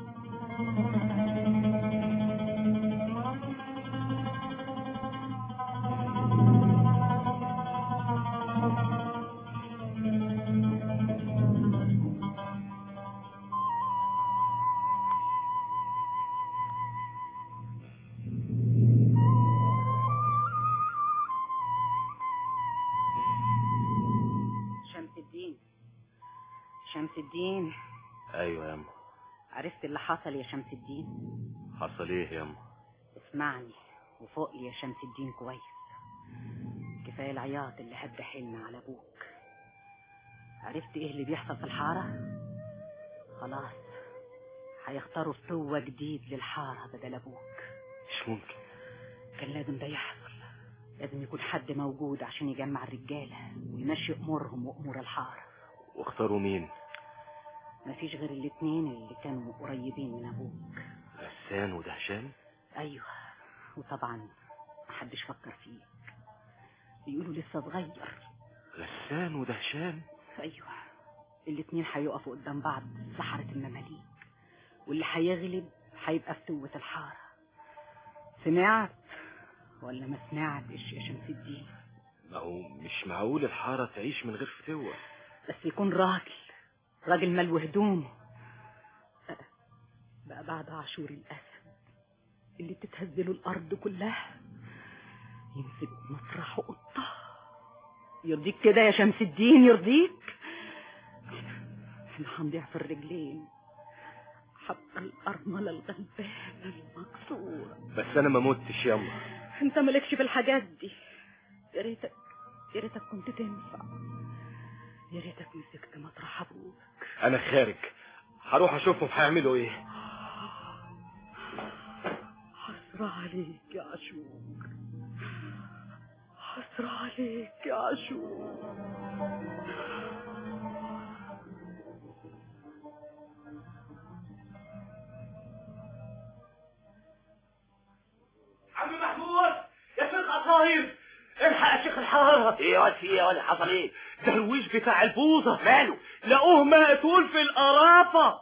شمس الدين شمس الدين ايوه يا أم عرفت اللي حصل يا شمس الدين حصل ايه يا أم اسمعني وفوق لي يا شمس الدين كويس كفايه العياط اللي هد حيلنا على ابوك عرفت ايه اللي بيحصل في الحاره خلاص هيختاروا فتوة جديد للحاره بدل ابوك مش ممكن كان لازم ده يحصل لازم يكون حد موجود عشان يجمع الرجاله ويمشي امورهم وامور الحاره واختاروا مين مفيش غير الاتنين اللي كانوا قريبين من ابوك غسان ودهشان ايوه وطبعا محدش فكر فيك بيقولوا لسه صغير غسان ودهشان ايوه الاتنين هيقفوا قدام بعض سحرة المماليك واللي هيغلب هيبقى فتوة الحارة سمعت ولا ما سمعتش يا شمس الدين ما هو مش معقول الحارة تعيش من غير فتوة بس يكون راجل راجل ملو هدومه بقى بعد عاشور الأسد اللي بتتهزله الأرض كلها يمسك مطرحه قطة يرضيك كده يا شمس الدين يرضيك احنا هنضيع في الرجلين حتى الأرملة الغلبانة المكسورة بس انا ما متش ياما انت مالكش في الحاجات دي يا ريتك يا ريتك كنت تنفع يا ريتك مسكت مطرح ابوك انا خارج هروح اشوفهم هيعملوا ايه حسرة عليك يا عاشور حسرة عليك يا عاشور عم محمود يا شيخ عصاير الحق يا شيخ الحارة ايه يا واد في ايه يا واد حصل ايه درويش بتاع البوظة ماله لقوه مقتول في القرافة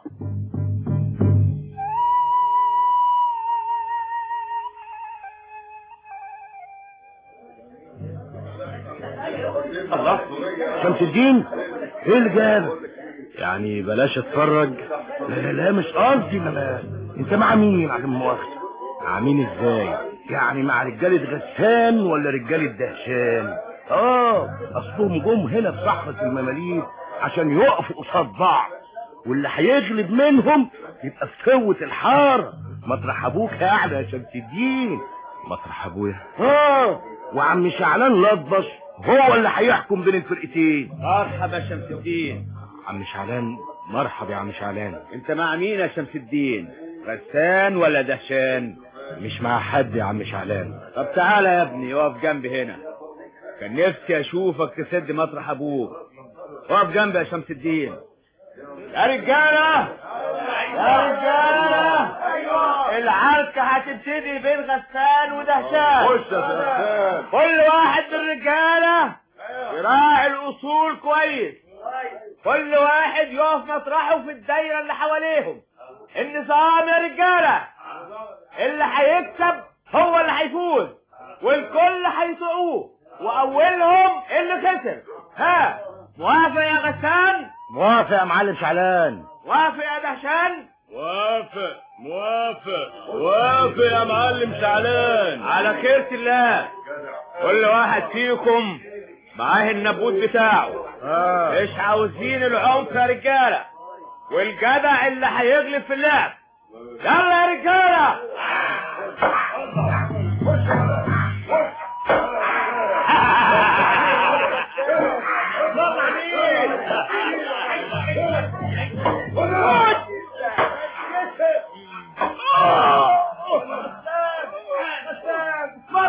الله شمس الدين ايه اللي جابك يعني بلاش اتفرج لا لا لا مش قصدي انما انت مع مين عشان مؤاخذة مع مين ازاي يعني مع رجالة غسان ولا رجالة دهشان اه اصلهم جم هنا في صحراء المماليك عشان يقفوا قصاد بعض واللي هيغلب منهم يبقى في قوة الحارة مطرح ابوك اعلى يا شمس الدين مطرح ابويا اه وعم شعلان لطبش هو اللي هيحكم بين الفرقتين مرحبا يا شمس الدين عم شعلان مرحبا يا عم شعلان انت مع مين يا شمس الدين غسان ولا دهشان مش مع حد يا عم شعلان طب تعالى يا ابني اقف جنبي هنا كان نفسي اشوفك تسد مطرح ابوك اقف جنبي يا شمس الدين يا رجاله يا رجاله العركة هتبتدي بين غسان ودهشان خش يا غسان. كل واحد من الرجالة يراعي الأصول كويس كل واحد يقف مطرحه في الدايرة اللي حواليهم النظام يا رجالة اللي هيكسب هو اللي هيفوز والكل هيطيعوه واولهم اللي خسر ها موافق يا غسان موافق يا معلم شعلان موافق يا دهشان موافق موافق موافق يا معلم شعلان على خيرة الله كل واحد فيكم معاه النبوت بتاعه آه. مش عاوزين العنف يا رجاله والجدع اللي هيغلب في اللعب يلا يا رجاله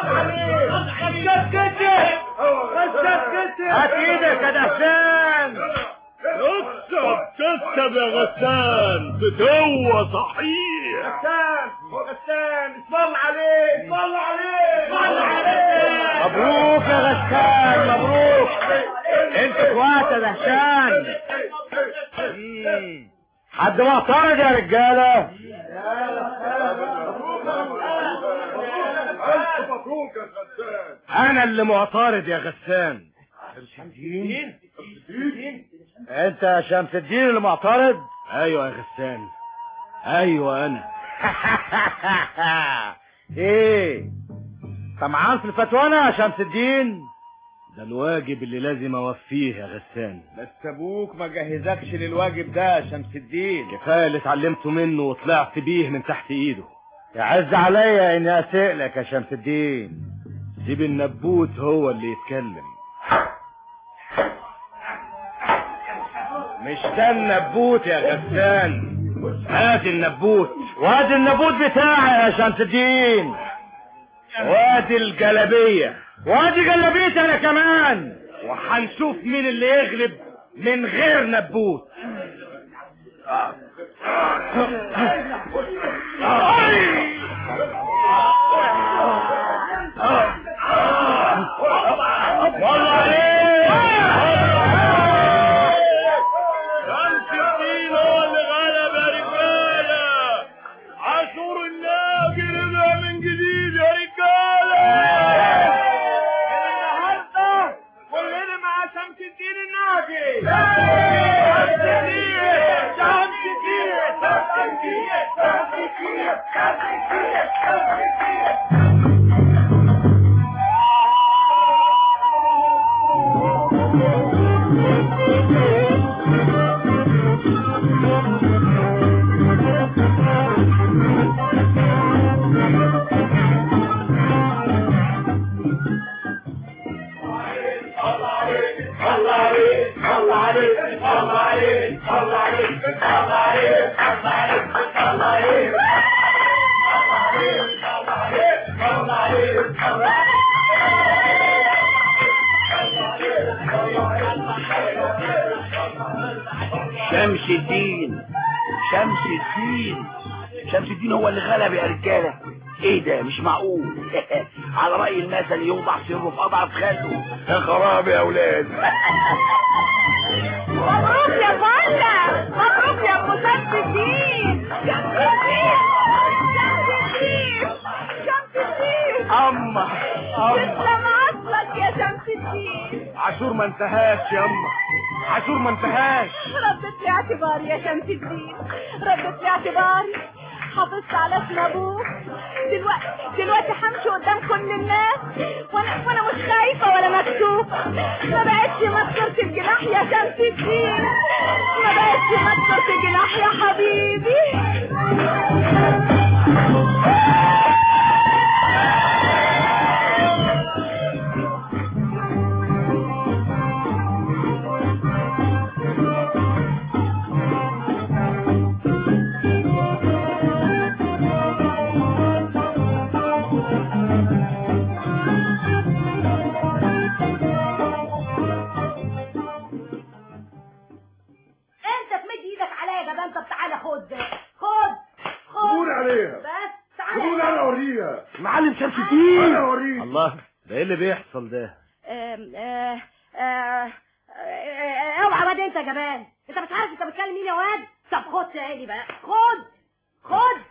هات ايدك يا دهشان تكسب تكسب يا غسان فتوة صحيح غسان غسان اسم الله عليك اسم الله عليك اسم الله عليك مبروك يا غسان مبروك انت اخوات يا دهشان مم. حد معترض يا رجاله مبروك يا غسان انا اللي معترض يا غسان انت يا شمس الدين اللي معترض ايوه يا غسان ايوه انا ايه طمعان في الفتوانة يا شمس الدين ده الواجب اللي لازم اوفيه يا غسان بس ابوك ما جهزكش للواجب ده يا شمس الدين كفايه اللي اتعلمته منه وطلعت بيه من تحت ايده يعز عليا اني اسئلك لك يا شمس الدين سيب النبوت هو اللي يتكلم مش ده النبوت يا غسان هات النبوت وادي النبوت بتاعي يا شمس الدين وادي الجلبية وادي جلبيتي انا كمان وهنشوف مين اللي يغلب من غير نبوت والله عليك شمس الدين هو اللي غلب يا رجالة عاشور الناجي رجع من جديد يا رجالة النهارده كلنا مع شمس الدين الناجي شمس الدين شمس الدين شمس الدين شمس الدين شمس الدين شمس الدين شمس الدين شمس الدين شمس الدين هو اللي غلب يا رجاله ايه ده مش معقول على رأي المثل يوضع سره في اضعف خده يا خراب يا اولاد مبروك يا فندم مبروك يا ابو شمس الدين شمس الدين شمس الدين شمس الدين اما تسلم عصلك يا شمس الدين عاشور ما انتهاش يا اما عاشور ما انتهاش ردت لي اعتباري يا شمس الدين ردت لي اعتباري حافظت على اسم ابوك دلوقتي دلوقتي همشي قدام كل الناس وانا وانا مش خايفه ولا مكسوفه ما بقتش مكسوره الجناح يا شمس الدين ما بقتش مكسوره الجناح يا حبيبي انت تمد ايدك عليا يا جدع انت تعالى خد خد خد سيبوني عليها بس تعالى سيبوني انا اوريها معلم شمس الدين انا اوريك الله ده ايه اللي بيحصل ده آم، آه، آه، آه، اوعى واد انت يا جبان انت مش عارف انت بتكلم مين يا واد طب خد عيني بقى خد خد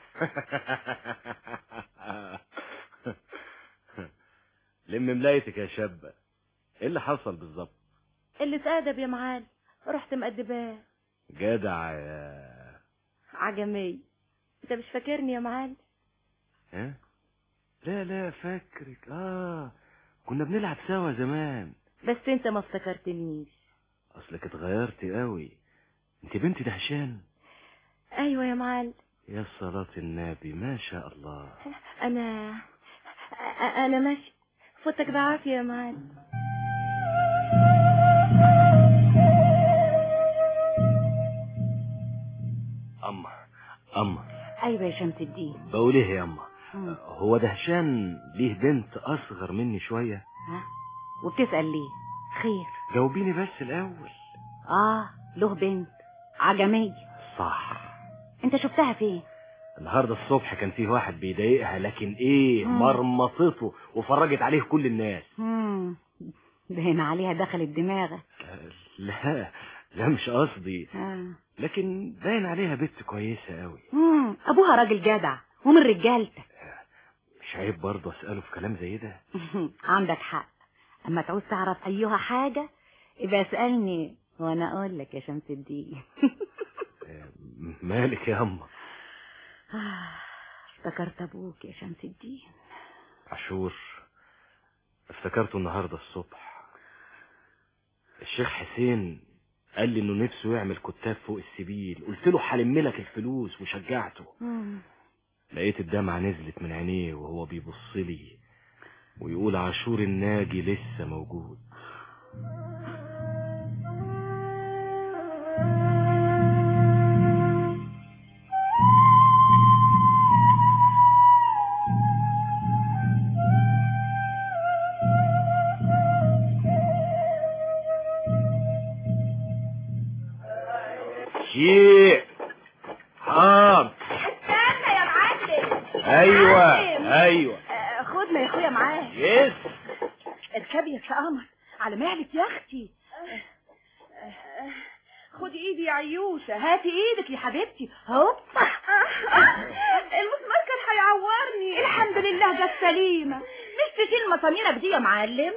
لم ملايتك يا شابة ايه اللي حصل بالظبط اللي ادب يا معالي رحت مقدباه جدع يا عجمي انت مش فاكرني يا معالي ها لا لا فاكرك اه كنا بنلعب سوا زمان بس انت ما افتكرتنيش اصلك اتغيرتي قوي انت بنت دهشان ايوه يا معالي يا صلاة النبي ما شاء الله انا أ- انا ماشي فوتك بعافيه يا معالي اما اما ايوه يا شمس الدين بقول ايه يا اما مم. هو دهشان ليه بنت اصغر مني شوية ها وبتسأل ليه خير جاوبيني بس الاول اه له بنت عجمية صح انت شفتها فين النهارده الصبح كان فيه واحد بيضايقها لكن ايه مم. مرمطته وفرجت عليه كل الناس مم. باين عليها دخلت دماغك لا لا مش قصدي آه. لكن باين عليها بنت كويسة قوي مم. ابوها راجل جدع ومن رجالتك مش عيب برضه اسأله في كلام زي ده عندك حق اما تعوز تعرف ايها حاجة يبقى اسألني وانا اقول لك يا شمس الدين مالك يا اما آه، افتكرت ابوك يا شمس الدين عاشور افتكرته النهارده الصبح الشيخ حسين قال لي انه نفسه يعمل كتاب فوق السبيل قلت له هلم لك الفلوس وشجعته لقيت الدمعة نزلت من عينيه وهو بيبص لي ويقول عاشور الناجي لسه موجود شيء حاضر استنى يا معلم ايوه معلم. ايوه آه، خدنا يا اخويا معاك يس اركبي يا قمر على مهلك يا اختي خدي ايدي يا عيوشة هاتي ايدك يا حبيبتي هوب المسمار كان هيعورني الحمد لله جت سليمة مش تشيل مساميرك دي يا معلم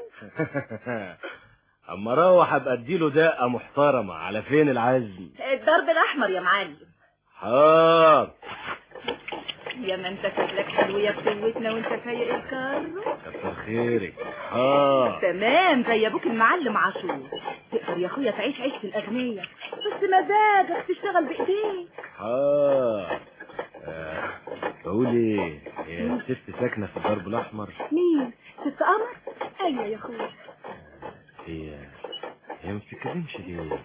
اما اروح ابقى اديله دقه محترمه على فين العزم الضرب الاحمر يا معلم حاضر يا ما انت شكلك حلو يا بسوتنا وانت سايق الكارو كتر خيرك حاضر تمام زي ابوك المعلم عاشور تقدر يا اخويا تعيش عيشة الاغنياء بس مزاجك تشتغل بايديك حاضر آه، بقول ايه هي الست ساكنه في الدرب الاحمر مين ست قمر ايوه يا اخويا هي هي ما بتتكلمش ليه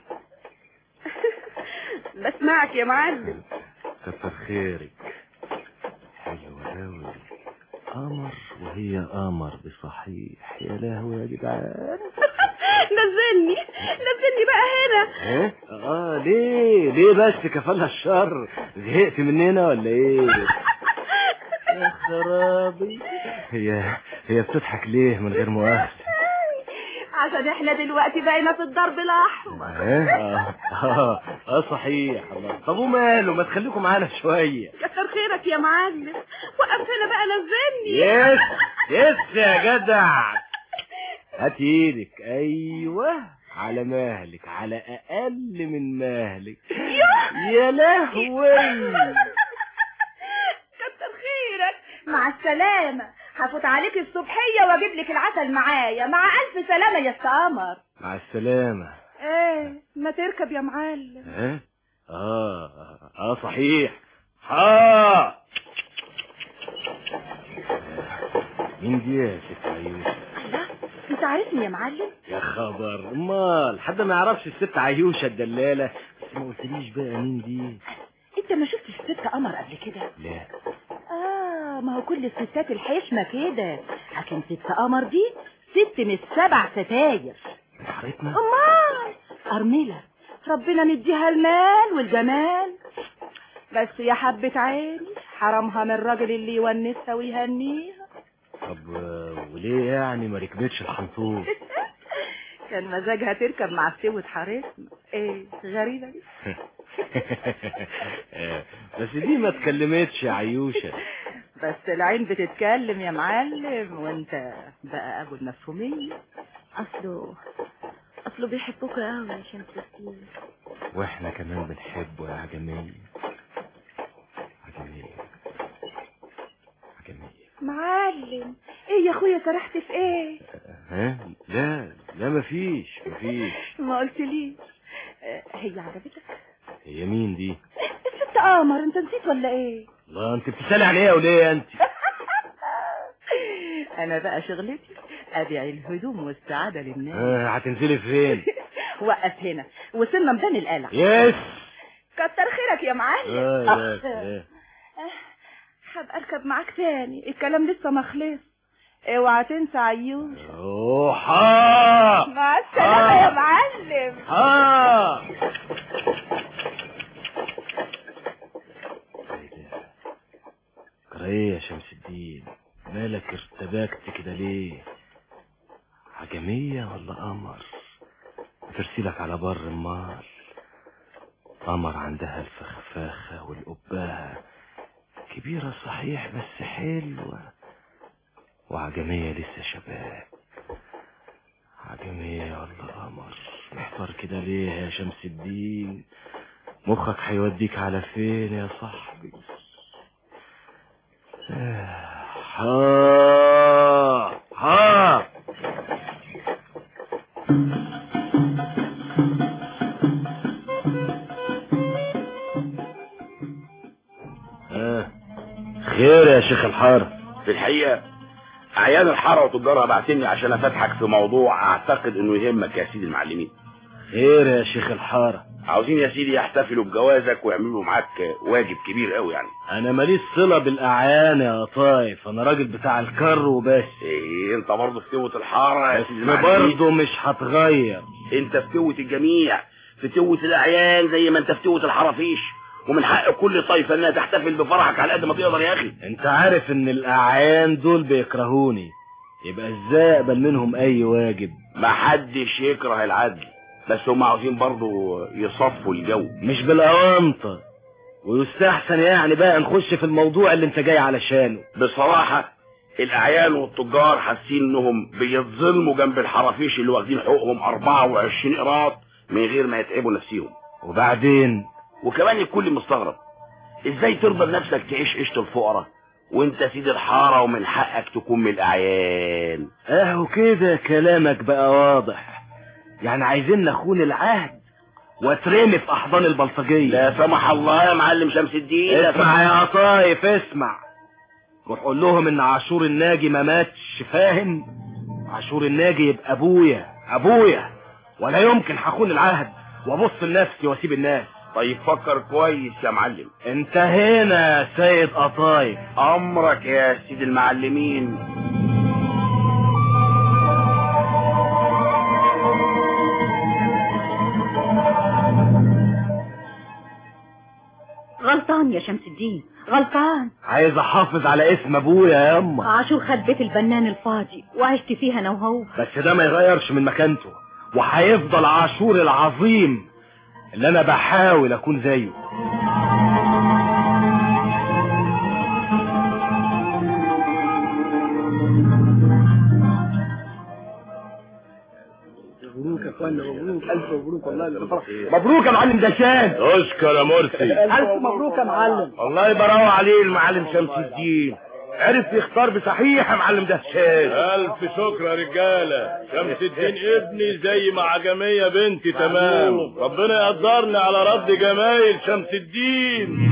بسمعك يا معلم كتر خيرك حلوة أوي قمر وهي قمر بصحيح يا لهوي يا جدعان نزلني نزلني بقى هنا ايه اه ليه ليه بس كفالها الشر زهقت مننا ولا ايه يا خرابي هي هي بتضحك ليه من غير مؤاخذة عشان احنا دلوقتي بقينا في الضرب الاحمر ايه اه اه, آه صحيح الله طب وماله ما تخليكم معانا شوية كتر خيرك يا معلم وقف هنا بقى نزلني يس يس يا جدع هات ايدك ايوه على مهلك على اقل من مهلك يا لهوي كتر خيرك مع السلامة هفوت عليك الصبحية واجيب لك العسل معايا مع ألف سلامة يا أست قمر مع السلامة ايه ما تركب يا معلم ها اه اه صحيح ها مين دي يا ست عيوشة انت عارفني يا معلم يا خبر امال حد ما يعرفش الست عيوشة الدلالة بس ما قلتليش بقى مين دي انت ما شفتش الست قمر قبل كده لا اه ما هو كل الستات الحشمة كده لكن ست قمر دي ست من السبع ستاير حارتنا امال ارملة ربنا مديها المال والجمال بس يا حبة عيني حرمها من الراجل اللي يونسها ويهنيها طب آه، وليه يعني ما ركبتش الحنطور كان مزاجها تركب مع سوة حارتنا ايه غريبة دي آه، بس دي ما اتكلمتش يا عيوشة بس العين بتتكلم يا معلم وانت بقى ابو المفهومية اصله اصله بيحبوك قوي يا شمس الدين واحنا كمان بنحبه يا عجمية عجمية عجمية معلم ايه يا اخويا سرحت في ايه ها لا لا مفيش مفيش ما قلتليش آه، هي عجبتك هي مين دي الست قمر انت نسيت ولا ايه الله انت بتسألي عليها وليه انت انا بقى شغلتي ابيع الهدوم والسعادة للناس آه، هتنزلي فين وقف هنا وصلنا ميدان القلع يس كتر خيرك يا معلم آه، يس، آه. هبقى اركب معاك تاني الكلام لسه ما خلص اوعى تنسى عيوش روحا مع السلامة يا معلم ها ايه يا شمس الدين مالك ارتبكت كده ليه عجمية ولا قمر ترسلك على بر المال قمر عندها الفخفاخة والقباها كبيرة صحيح بس حلوة وعجمية لسه شباب عجمية ولا قمر محتار كده ليه يا شمس الدين مخك هيوديك على فين يا صاحبي ها ها ها خير يا شيخ الحارة في الحقيقة أعيان الحارة وتجارها بعتني عشان أفتحك في موضوع أعتقد إنه يهمك يا سيدي المعلمين خير يا شيخ الحارة عاوزين يا سيدي يحتفلوا بجوازك ويعملوا معاك واجب كبير قوي يعني انا ماليش صلة بالاعيان يا طايف انا راجل بتاع الكر وبس ايه انت برضه في توة الحارة يا سيدي بس المعلمين برضه مش هتغير انت في توة الجميع في توة الاعيان زي ما انت في توة الحرافيش ومن حق كل طائفة انها تحتفل بفرحك على قد ما تقدر يا اخي انت عارف ان الاعيان دول بيكرهوني يبقى ازاي اقبل منهم اي واجب ما حدش يكره العدل بس هم عاوزين برضه يصفوا الجو مش بالاونطة ويستحسن يعني بقى نخش في الموضوع اللي انت جاي علشانه بصراحة الاعيان والتجار حاسين انهم بيتظلموا جنب الحرافيش اللي واخدين حقوقهم 24 قراط من غير ما يتعبوا نفسيهم وبعدين وكمان الكل مستغرب ازاي ترضى بنفسك تعيش عيشة الفقراء وانت سيد الحارة ومن حقك تكون من الاعيان اهو كده كلامك بقى واضح يعني عايزين نخون العهد واترمي في احضان البلطجية لا سمح الله يا معلم شمس الدين لا اسمع سمح- يا طايف اسمع روح قول لهم ان عاشور الناجي ما ماتش فاهم عاشور الناجي يبقى ابويا ابويا ولا يمكن هخون العهد وابص لنفسي واسيب الناس طيب فكر كويس يا معلم انت هنا يا سيد قطايف امرك يا سيد المعلمين غلطان يا شمس الدين غلطان عايز احافظ على اسم ابويا يا يما عاشور خد بيت البنان الفاضي وعشت فيها انا وهو بس ده ما يغيرش من مكانته وهيفضل عاشور العظيم اللي انا بحاول اكون زيه مبروك يا اخوانا مبروك الف مبروك والله الفرح مبروك يا معلم دشان اشكر يا مرسي الف مبروك يا معلم والله يبراوه عليه المعلم شمس الدين عرف يختار بصحيح يا معلم دهشان ألف شكر يا رجالة شمس الدين ابني زي ما عجمية بنتي تمام ربنا يقدرني على رد جمايل شمس الدين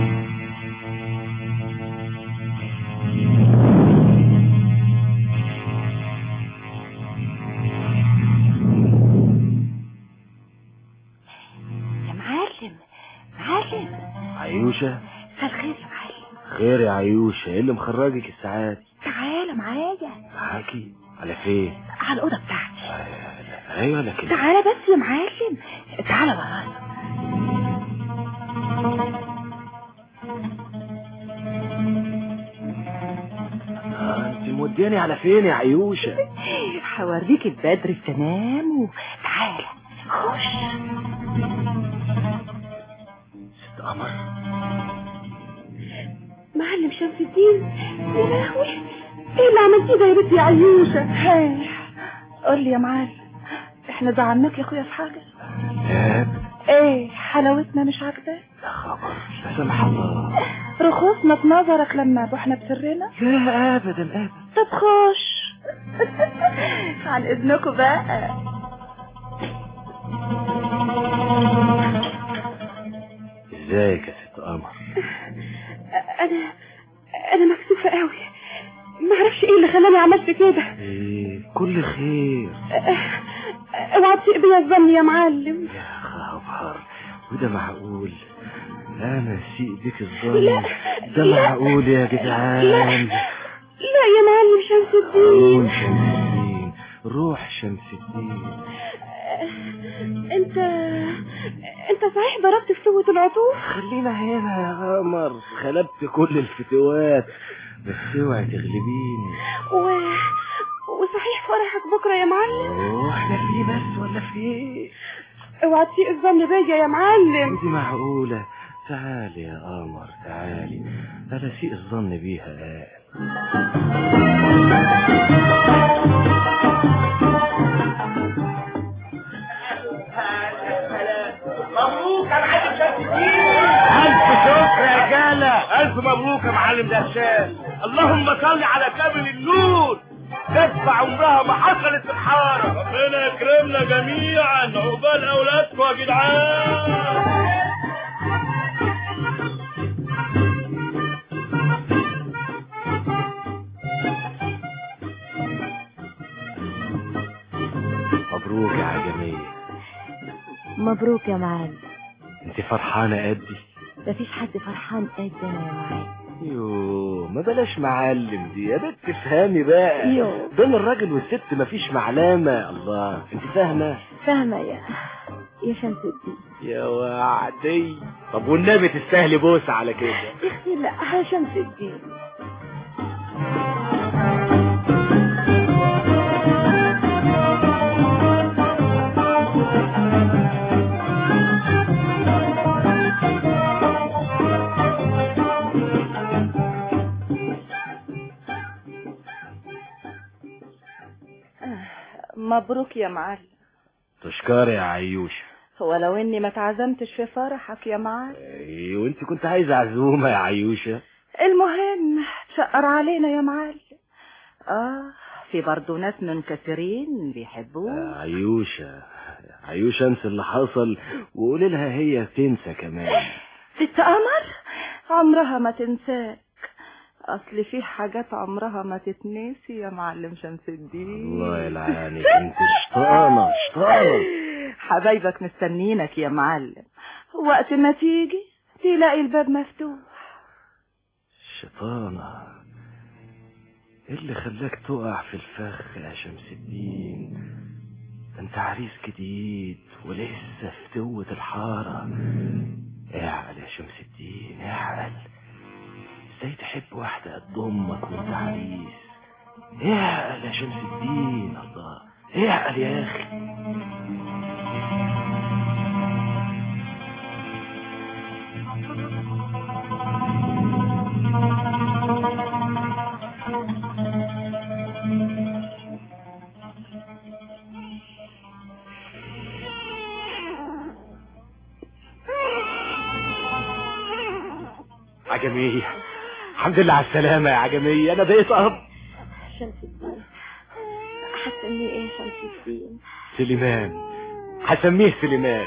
يا معلم معلم عيوشة مساء الخير يا معلم خير يا عيوشة ايه اللي مخرجك الساعات تعالى معايا معاكي على فين على الأوضة بتاعتي ايوه لكن تعالى بس يا معلم تعالى ورايا آه، انت مودياني على فين يا عيوشة هوريك البدر التمام و- تعالى خش ست قمر معلم شمس الدين يا لهوي ايه اللي عملتيه ده يا بنت يا عيوشة هاي قول لي يا معلم احنا زعلناك يا اخويا في حاجة لا ايه حلاوتنا مش عاجباك لا خبر لا سمح الله رخصنا في نظرك لما رحنا بسرنا لا ابدا ابدا طب خش عن اذنكم بقى ازيك يا ست قمر انا انا مكسوفة قوي ما اعرفش ايه اللي خلاني عملت كده ايه كل خير اوعى تسيء بيا الظن يا معلم يا خبر وده معقول انا سيء بك الظن لا، ده لا، معقول يا جدعان لا يا معلم شمس الدين روح شمس الدين روح شمس الدين انت انت صحيح ضربت فتوة العطور خلينا هنا يا قمر خلبت كل الفتوات بس اوعي تغلبيني و... وصحيح فرحك بكرة يا معلم واحنا في إيه بس ولا في ايه اوعى تسيء الظن بيا يا معلم دي معقولة تعالي يا قمر تعالي انا سيء الظن بيها قال مبروك يا معلم شمس الدين ألف شكر يا رجالة ألف مبروك يا معلم دهشان اللهم صل على كامل النور تدفع عمرها ما حصلت في الحارة ربنا يكرمنا جميعا عقبال اولادكم يا جدعان مبروك يا عجمية مبروك يا معلم انت فرحانة قدي مفيش حد فرحان قدنا يا معلم يو ما بلاش معلم دي يا بنت تفهمي بقى يو. بين الراجل والست مفيش معلمة الله انت فاهمة فاهمة يا يا شمس الدين يا وعدي طب والنبي تستاهلي بوسة على كده يا اختي لا يا شمس الدين مبروك يا معلم تشكر يا عيوش ولو اني ما اتعزمتش في فرحك يا معلم ايه وانت كنت عايزة عزومة يا عيوشة المهم تشقر علينا يا معلم اه في برضو ناس منكسرين بيحبوك عيوشة عيوشة انسى اللي حصل وقولي لها هي تنسى كمان ست قمر عمرها ما تنساك اصل في حاجات عمرها ما تتنسي يا معلم شمس الدين الله يلعنك انت شطانة شطانة حبايبك مستنينك يا معلم وقت ما تيجي تلاقي الباب مفتوح شطانة ايه اللي خلاك تقع في الفخ يا شمس الدين ده انت عريس جديد ولسه في توة الحارة اعقل يا شمس الدين اعقل ازاي تحب واحدة قد امك وانت عريس اعقل يا شمس الدين الله اعقل يا اخي عجمية الحمد لله على السلامة يا عجمية أنا بقيت أب شمس الدين هتسميه ايه شمس الدين سليمان هسميه سليمان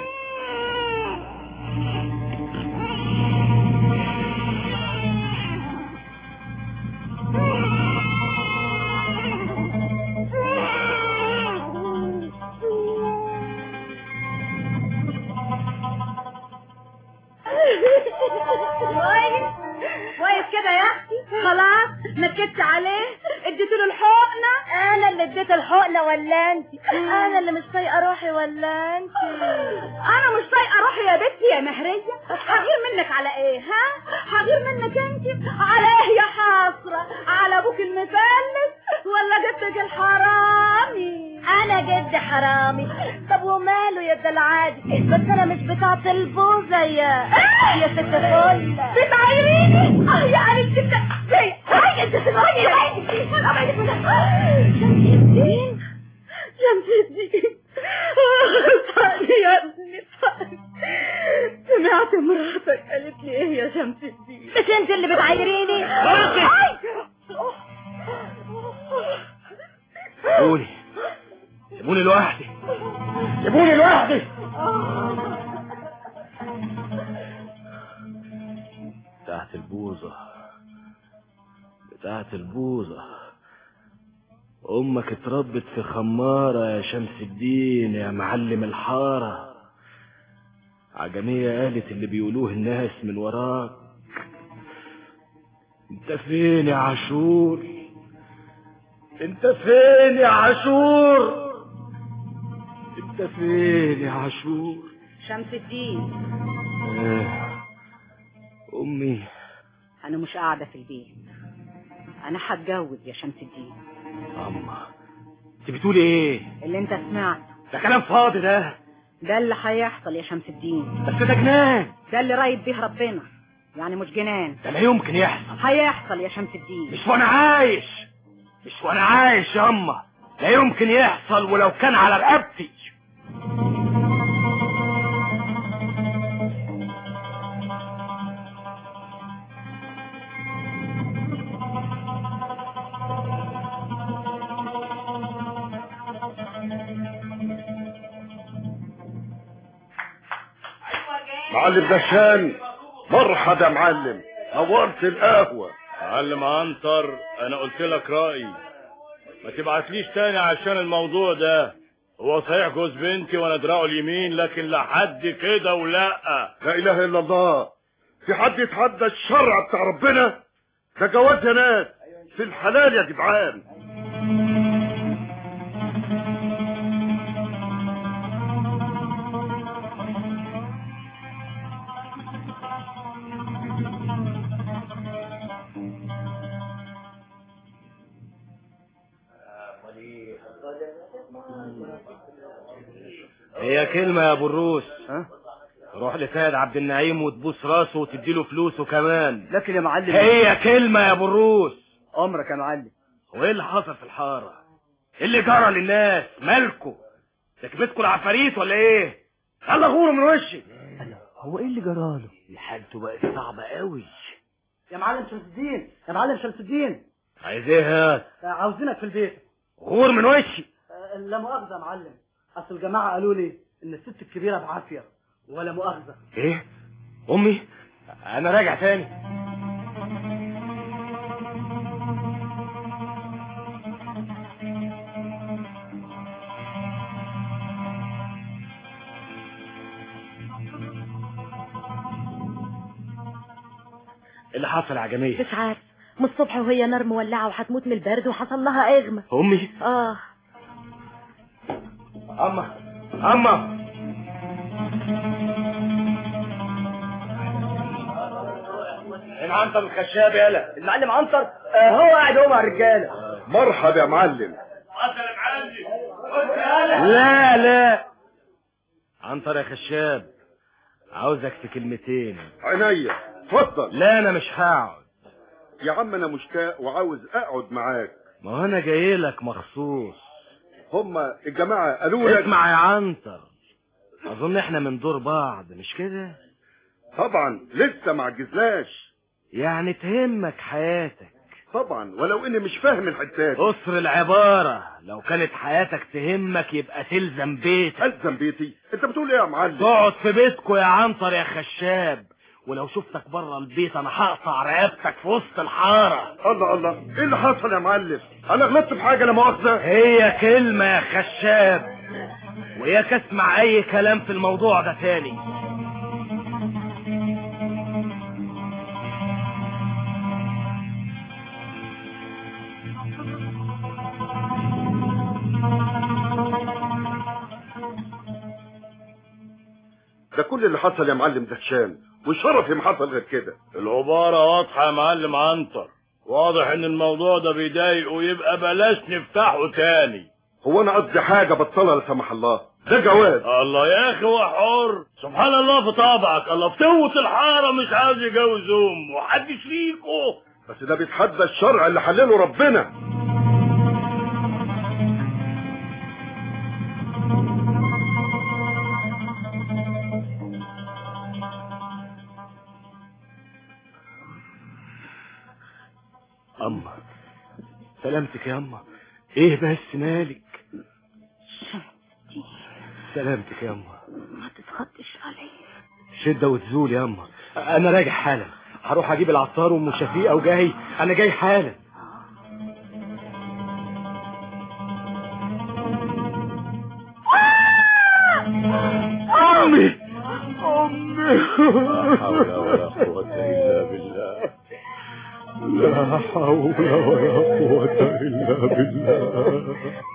كويس كويس كده يا اختي خلاص نكدت عليه اديت له الحقنه انا اللي اديت الحقنه ولا انت انا اللي مش طايقه روحي ولا انت انا مش طايقه روحي يا بنتي يا مهريه هغير منك على ايه ها هغير منك انت على ايه يا حسره على ابوك المفلس ولا جدك الحرامي انا جد حرامي طب وماله يا العادي بس انا مش بتاعت البوزه يا يا ست فل بتعيريني اه يا قريب ست هاي انت تغير شمس الدين شمس الدين صحني يا ابني صحني سمعت مراتك قالت لي ايه يا شمس الدين مش انت اللي بتعيريني هاي. سيبوني سيبوني لوحدي سيبوني لوحدي بتاعت البوظة بتاعت البوظة أمك اتربت في خمارة يا شمس الدين يا معلم الحارة عجمية قالت اللي بيقولوه الناس من وراك انت فين يا عاشور انت فين يا عاشور انت فين يا عاشور شمس الدين آه. امي انا مش قاعده في البيت انا هتجوز يا شمس الدين اما انت بتقولي ايه اللي انت سمعته ده كلام فاضي ده ده اللي هيحصل يا شمس الدين بس ده جنان ده اللي رايد به ربنا يعني مش جنان ده لا يمكن يحصل هيحصل يا شمس الدين مش وانا عايش مش وانا عايش يا اما لا يمكن يحصل ولو كان على رقبتي معلم دشان مرحبا يا معلم نورت القهوة معلم عنتر انا قلت لك رأيي ما تبعتليش تاني عشان الموضوع ده هو صحيح جوز بنتي وانا دراعه اليمين لكن لحد كده ولا لا اله الا الله في حد يتحدى الشرع بتاع ربنا ده جواز يا ناس في الحلال يا جدعان هي كلمة يا ابو الروس ها روح لسيد عبد النعيم وتبوس راسه وتديله فلوسه كمان لكن يا معلم هي كلمة يا ابو الروس امرك يا معلم هو ايه اللي حصل في الحارة ايه اللي جرى للناس مالكوا تكبتكوا العفاريت ولا ايه يلا غوروا من وشي هو ايه اللي جراله حالته بقت صعبة قوي يا معلم شمس الدين يا معلم شمس الدين عايز ايه هات عاوزينك في البيت غور من وشي آه، لا مؤاخذة يا معلم اصل الجماعة قالوا لي ان الست الكبيرة بعافية ولا مؤاخذة ايه امي انا راجع تاني إيه اللي حصل يا عجمية مش عارف من الصبح وهي نار مولعة وهتموت من البرد وحصل لها اغمى امي اه اما اما العنتر الخشاب يالا المعلم عنتر آه هو قاعد هو مع الرجالة مرحبا يا معلم لا لا عنتر يا خشاب عاوزك في كلمتين عينيا اتفضل لا انا مش هقعد يا عم انا مشتاق وعاوز اقعد معاك ما هو انا جاي لك مخصوص هما الجماعة قالوا لك اسمع يا عنتر اظن احنا من دور بعض مش كده طبعا لسه ما عجزناش يعني تهمك حياتك طبعا ولو اني مش فاهم الحتات قصر العبارة لو كانت حياتك تهمك يبقى تلزم بيتك الزم بيتي انت بتقول ايه يا معلم تقعد في بيتكو يا عنتر يا خشاب ولو شفتك بره البيت انا هقطع رقبتك في وسط الحارة الله الله ايه اللي حصل يا معلم انا غلطت في حاجة لا مؤاخذة هي كلمة يا خشاب وياك اسمع اي كلام في الموضوع ده تاني ده كل اللي حصل يا معلم دهشان وشرفي ما حصل غير كده العبارة واضحة يا معلم عنتر واضح ان الموضوع ده بيضايقه يبقى بلاش نفتحه تاني هو انا قصدي حاجة بطلها لا سمح الله ده جواز الله يا اخي هو حر سبحان الله في طبعك الله فتوت الحارة مش عاوز يجوز ام وحدش فيكو بس ده بيتحدى الشرع اللي حلله ربنا اما سلامتك يا اما ايه بس مالك سلامتك يا اما ما تتخطش علي شدة وتزول يا اما انا راجع حالا هروح اجيب العطار وام شفيقة وجاي انا جاي حالا امي لا حول ولا قوة إلا بالله لا حول ولا قوة إلا بالله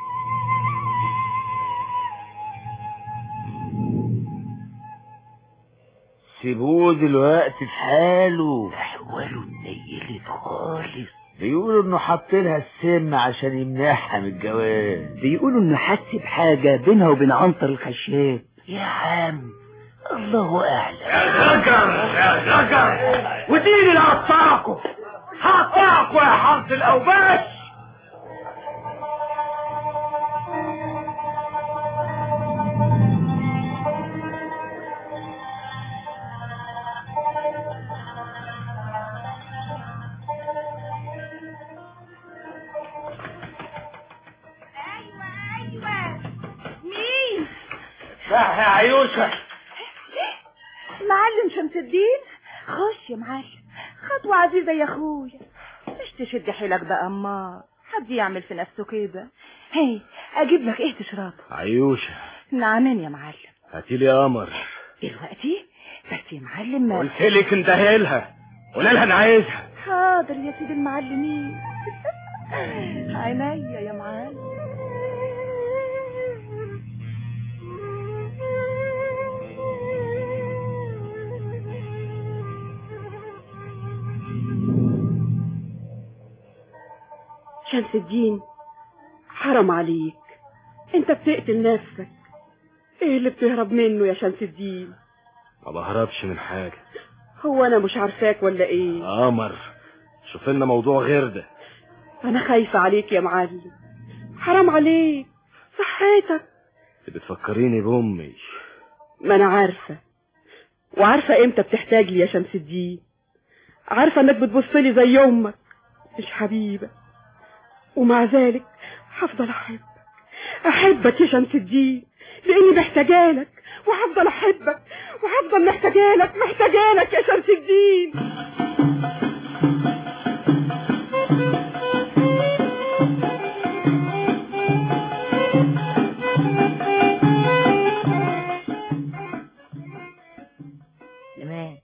سيبوه دلوقتي في حاله احواله اتنيلت خالص بيقولوا انه حط لها السم عشان يمنعها من الجواز بيقولوا انه حس بحاجة بينها وبين عنتر الخشاب يا عم الله اعلم يا ذكر يا ذكر ودين اللي هقطعكم هقطعكم يا حرس الاوباش مين صح يا عيوشة معلم شمس الدين خش يا معلم خطوة عزيزة يا اخويا مش تشد حيلك بقى امال حد يعمل في نفسه كده هي اجيب لك ايه تشربه عيوشة نعمين يا معلم هاتي لي قمر دلوقتي بس يا معلم ما قلت لك انتهي لها قولي لها انا عايزها حاضر يا سيدي المعلمين عينيا يا معلم شمس الدين حرام عليك انت بتقتل نفسك ايه اللي بتهرب منه يا شمس الدين ما بهربش من حاجة هو انا مش عارفاك ولا ايه قمر شوف لنا موضوع غير ده انا خايفة عليك يا معلم حرام عليك صحتك بتفكريني بأمي ما انا عارفة وعارفة امتى بتحتاج لي يا شمس الدين عارفة انك بتبصلي زي امك مش حبيبة ومع ذلك هفضل احبك احبك يا شمس الدين لاني محتاجالك وهفضل احبك وهفضل محتاجالك محتاجالك يا شمس الدين سليمان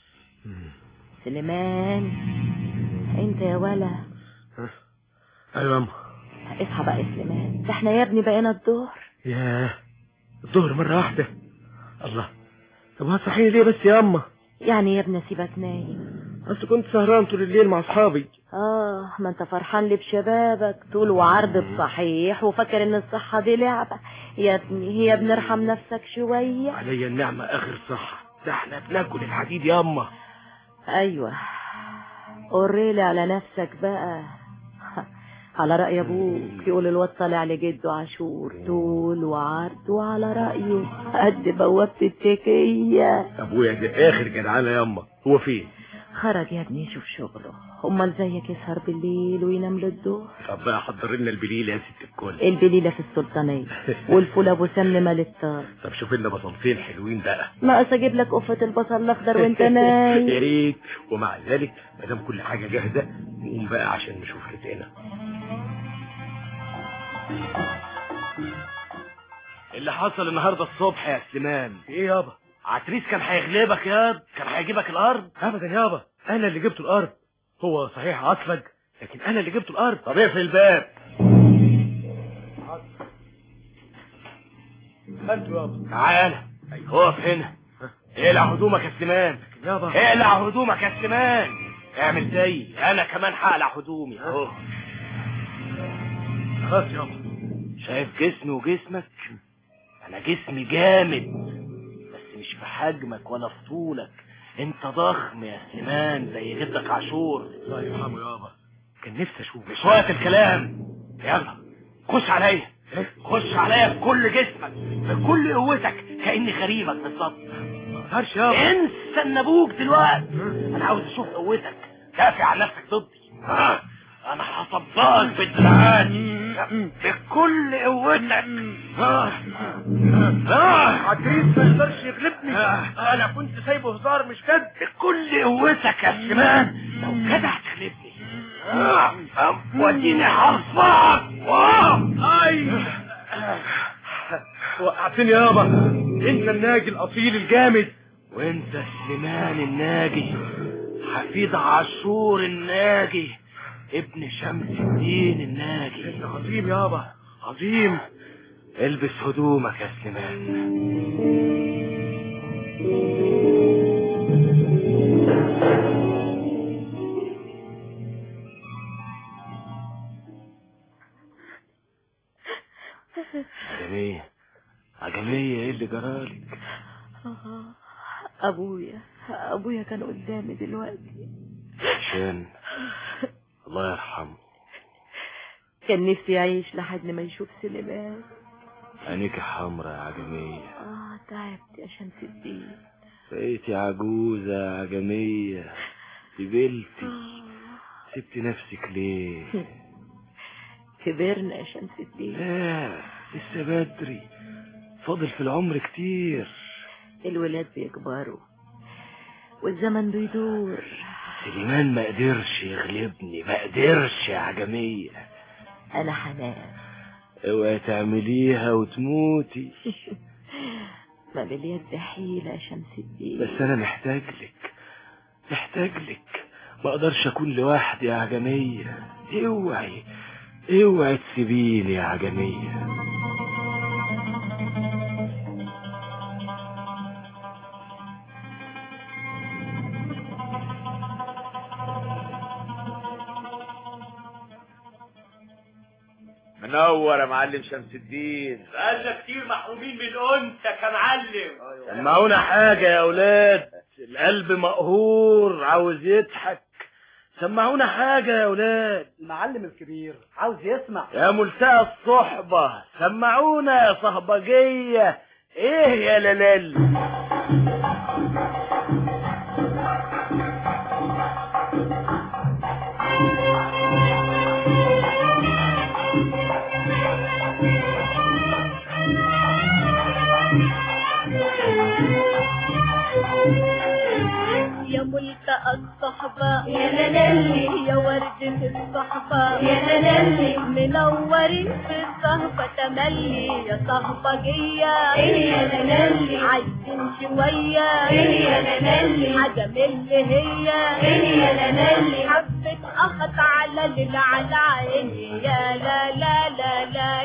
سليمان انت يا ولا ايوه ياما اصحى بقى يا سليمان ده احنا يا ابني بقينا الظهر ياه الظهر مرة واحدة الله طب هتصحيني ليه بس يا اما يعني يا ابني سيبك نايم اصل كنت سهران طول الليل مع اصحابي اه ما انت فرحان لي بشبابك طول وعرض بصحيح وفاكر ان الصحة دي لعبة يا ابني هي بنرحم نفسك شوية عليا النعمة اخر صحة ده احنا بناكل الحديد يا اما ايوه قريلي على نفسك بقى على رأي ابوك يقول الواد طالع لجده عاشور طول وعرض وعلى رأيه قد بوابة التكية ابويا ده اخر جدعانة يا اما هو فين خرج يا ابني يشوف شغله امال زيك يسهر بالليل وينام للظهر طب بقى حضر لنا البليلة يا ست الكل البليلة في السلطانية والفول ابو سمن مال الطار طب شوف لنا بصلتين حلوين بقى ناقص اجيب لك قفة البصل الاخضر وانت نايم يا ريت ومع ذلك ما دام كل حاجة جاهزة نقوم بقى عشان نشوف رزقنا اللي حصل النهارده الصبح يا سليمان ايه يابا عتريس كان هيغلبك ياب كان هيجيبك الارض ابدا يابا انا اللي جبته الارض هو صحيح عصفج لكن انا اللي جبته الارض طب اقفل الباب انتوا يابا تعالى اقف هنا اقلع هدومك يا سليمان يابا اقلع هدومك يا سليمان اعمل زي انا كمان هقلع هدومي اهو خلاص يابا شايف جسمي وجسمك انا جسمي جامد بس مش في حجمك ولا في طولك انت ضخم يا سليمان زي جدك عاشور الله يرحمه يابا كان نفسي اشوف مش وقت الكلام يلا خش عليا خش عليا بكل جسمك بكل قوتك كاني غريبك بالظبط مقدرش يابا انسى ان ابوك دلوقتي انا عاوز اشوف قوتك دافع عن نفسك ضدي ها انا هطبقك بالدراعات بكل قوتك ها ها عتريس ما يقدرش يغلبني انا كنت سايبه هزار مش جد بكل قوتك يا سليمان لو جدع تغلبني ها، وديني هرفعك اي وقعتني يابا انت الناجي الاصيل الجامد وانت سليمان الناجي حفيد عاشور الناجي ابن شمس الدين الناجي انت عظيم يابا عظيم البس هدومك يا سليمان عجمية عجمية ايه اللي جرالك آه، ابويا ابويا كان قدامي دلوقتي عشان الله يرحمه كان نفسي يعيش لحد ما يشوف سليمان عينيك حمرا يا عجمية اه تعبت يا شمس الدين بقيتي عجوزة يا عجمية قبلتي سبت نفسك ليه كبرنا يا شمس الدين لا لسه بدري فاضل في العمر كتير الولاد بيكبروا والزمن بيدور سليمان ما قدرش يغلبني ما قدرش يا عجمية انا حنان اوعي تعمليها وتموتي ما باليد حيلة يا شمس الدين بس انا محتاج لك محتاج لك ما اقدرش اكون لوحدي يا عجمية اوعي اوعي تسيبيني يا عجمية منور يا معلم شمس الدين بقالنا كتير محرومين من انثى يا معلم سمعونا حاجة يا أولاد القلب مقهور عاوز يضحك سمعونا حاجة يا أولاد المعلم الكبير عاوز يسمع يا ملتقى الصحبة سمعونا يا صهبجية ايه يا للال يا ملتقى الصحبة يا لالي يا وردة الصحبة يا لالي منورين في الصهبة تملي يا صهبجية ايه يا لالي عايزين شوية ايه يا لالي عدم اللي هي ايه يا لالي حبة اخت على اللي على عيني يا لا لا لا لا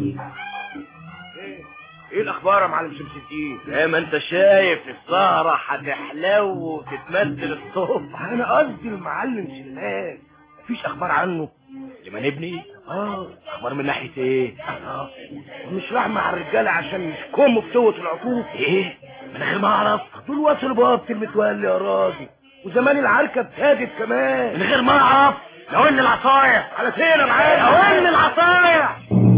ايه الاخبار يا معلم شمس الدين زي ما انت شايف السهرة هتحلو وتتمثل الصبح انا قصدي المعلم سلمان مفيش اخبار عنه لمن ابني اه اخبار من ناحية ايه اه مش راح مع الرجالة عشان يشكموا في سوة العطوف ايه من غير ما اعرف دول وصلوا بوابة المتولي يا راجل وزمان العركة ابتدت كمان من غير ما اعرف لو ان العصاية على فين يا معلم لو ان العصاية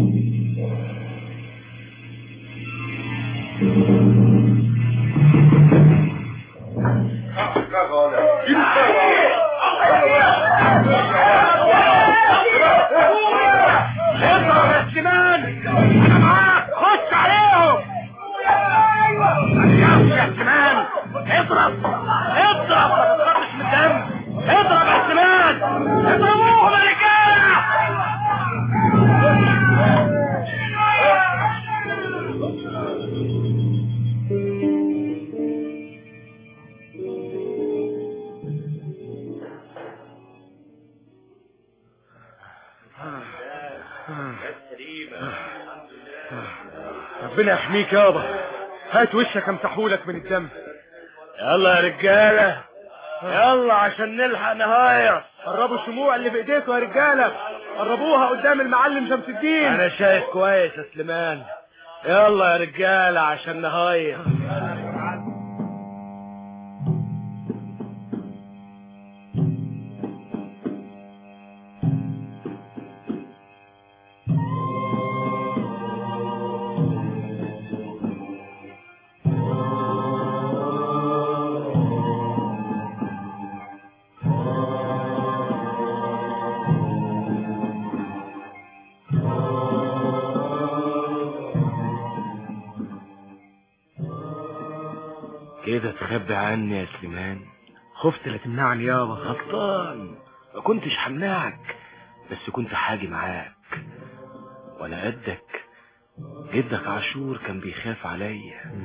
اضرب يا سليمان انا معاك خش عليهم يا يا سليمان اضرب اضرب ما تضربش من الدم اضرب يا سليمان اضربوهم يا رجاله ربنا يحميك يابا هات وشك امسحهولك من الدم يلا يا رجاله يلا عشان نلحق نهاية قربوا الشموع اللي في ايديكوا يا رجاله قربوها قدام المعلم شمس الدين انا شايف كويس يا سليمان يلا يا رجاله عشان نهاية كده تخبي عني يا سليمان خفت لا تمنعني يابا غلطان ما كنتش همنعك بس كنت حاجي معاك وانا قدك جدك عاشور كان بيخاف عليا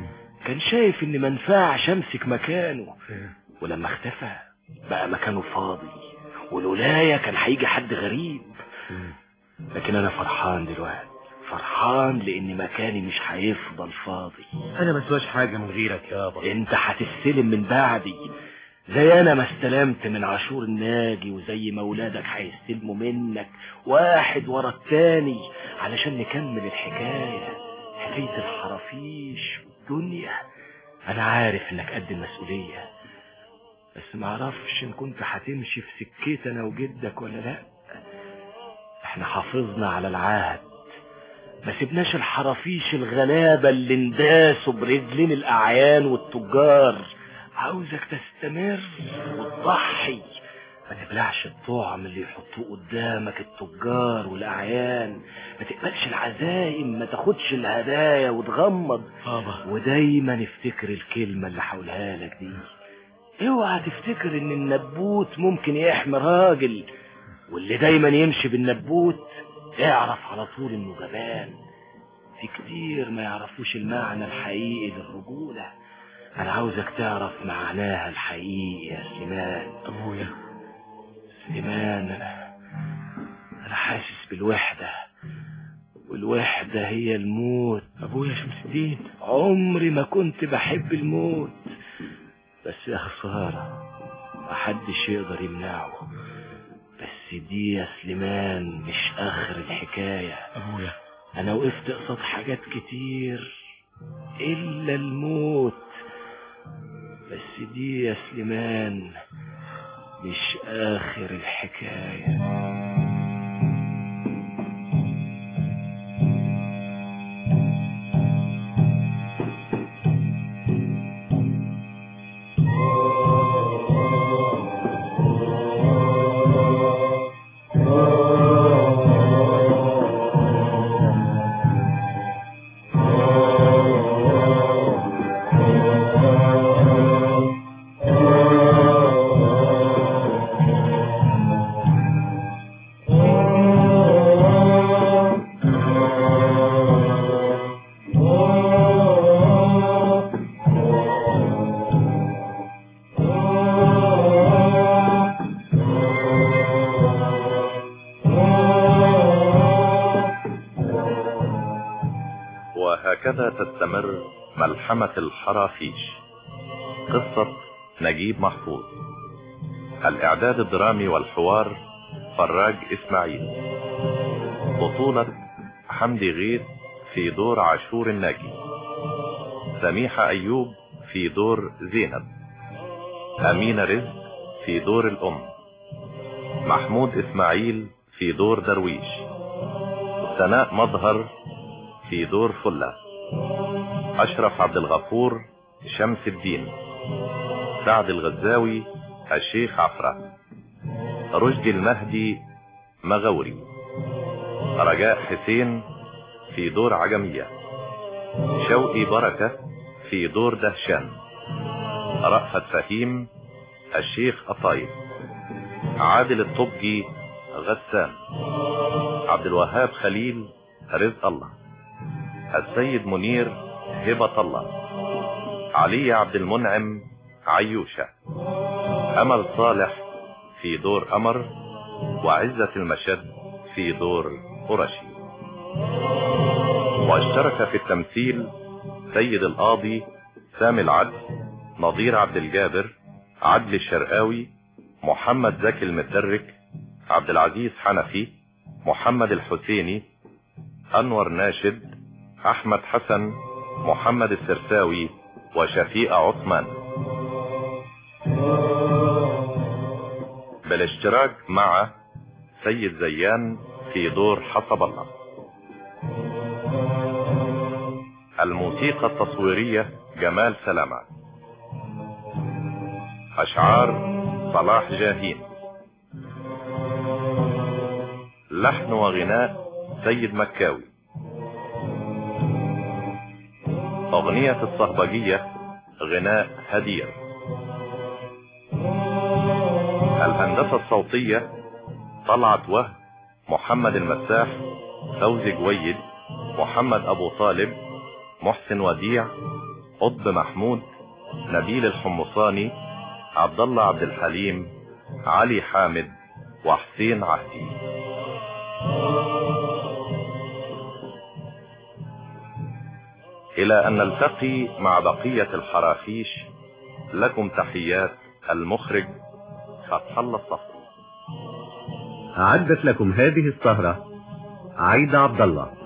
كان شايف ان منفعش امسك مكانه ولما اختفى بقى مكانه فاضي والولاية كان هيجي حد غريب لكن انا فرحان دلوقتي فرحان لان مكاني مش هيفضل فاضي انا ما اسواش حاجه من غيرك يابا انت هتستلم من بعدي زي انا ما استلمت من عاشور الناجي وزي ما ولادك هيستلموا منك واحد ورا التاني علشان نكمل الحكاية حكاية الحرافيش والدنيا انا عارف انك قد المسؤولية بس معرفش ان كنت هتمشي في سكتي انا وجدك ولا لا احنا حافظنا على العهد ما سيبناش الحرافيش الغلابة اللي انداسوا برجلين الأعيان والتجار عاوزك تستمر وتضحي ما تبلعش الطعم اللي يحطوه قدامك التجار والأعيان ما تقبلش العزايم ما تاخدش الهدايا وتغمض بابا ودايما افتكر الكلمة اللي هقولها لك دي اوعى تفتكر ان النبوت ممكن يحمي راجل واللي دايما يمشي بالنبوت اعرف على طول انه جبان في كتير ما يعرفوش المعنى الحقيقي للرجولة انا عاوزك تعرف معناها الحقيقي يا سليمان ابويا سليمان انا انا حاسس بالوحدة والوحدة هي الموت ابويا شمس الدين عمري ما كنت بحب الموت بس يا خسارة محدش يقدر يمنعه بس دي يا سليمان مش اخر الحكاية ابويا انا وقفت قصاد حاجات كتير الا الموت بس دي يا سليمان مش اخر الحكاية وهكذا تستمر ملحمة الحرافيش قصة نجيب محفوظ الإعداد الدرامي والحوار فراج إسماعيل بطولة حمدي غيث في دور عاشور الناجي سميحة أيوب في دور زينب أمينة رزق في دور الأم محمود إسماعيل في دور درويش سناء مظهر في دور فلة أشرف عبد الغفور شمس الدين سعد الغزاوي الشيخ عفرة رشدي المهدي مغوري رجاء حسين في دور عجمية شوقي بركة في دور دهشان رأفت فهيم الشيخ أطايب عادل الطبجي غسان عبد الوهاب خليل رزق الله السيد منير هبة الله علي عبد المنعم عيوشة أمل صالح في دور أمر وعزة المشد في دور قرشي واشترك في التمثيل سيد القاضي سامي العدل نظير عبد الجابر عدل الشرقاوي محمد زكي المدرك عبد العزيز حنفي محمد الحسيني أنور ناشد أحمد حسن محمد السرساوي وشفيق عثمان بالاشتراك مع سيد زيان في دور حسب الله الموسيقى التصويرية جمال سلامة أشعار صلاح جاهين لحن وغناء سيد مكاوي أغنية الصهبجية غناء هدير الهندسة الصوتية طلعت وهب محمد المساح فوزي جويد محمد أبو طالب محسن وديع قطب محمود نبيل الحمصاني عبد الله عبد الحليم علي حامد وحسين عهدي إلى أن نلتقي مع بقية الحرافيش لكم تحيات المخرج فتح الله الصفر أعدت لكم هذه السهرة عايدة عبد الله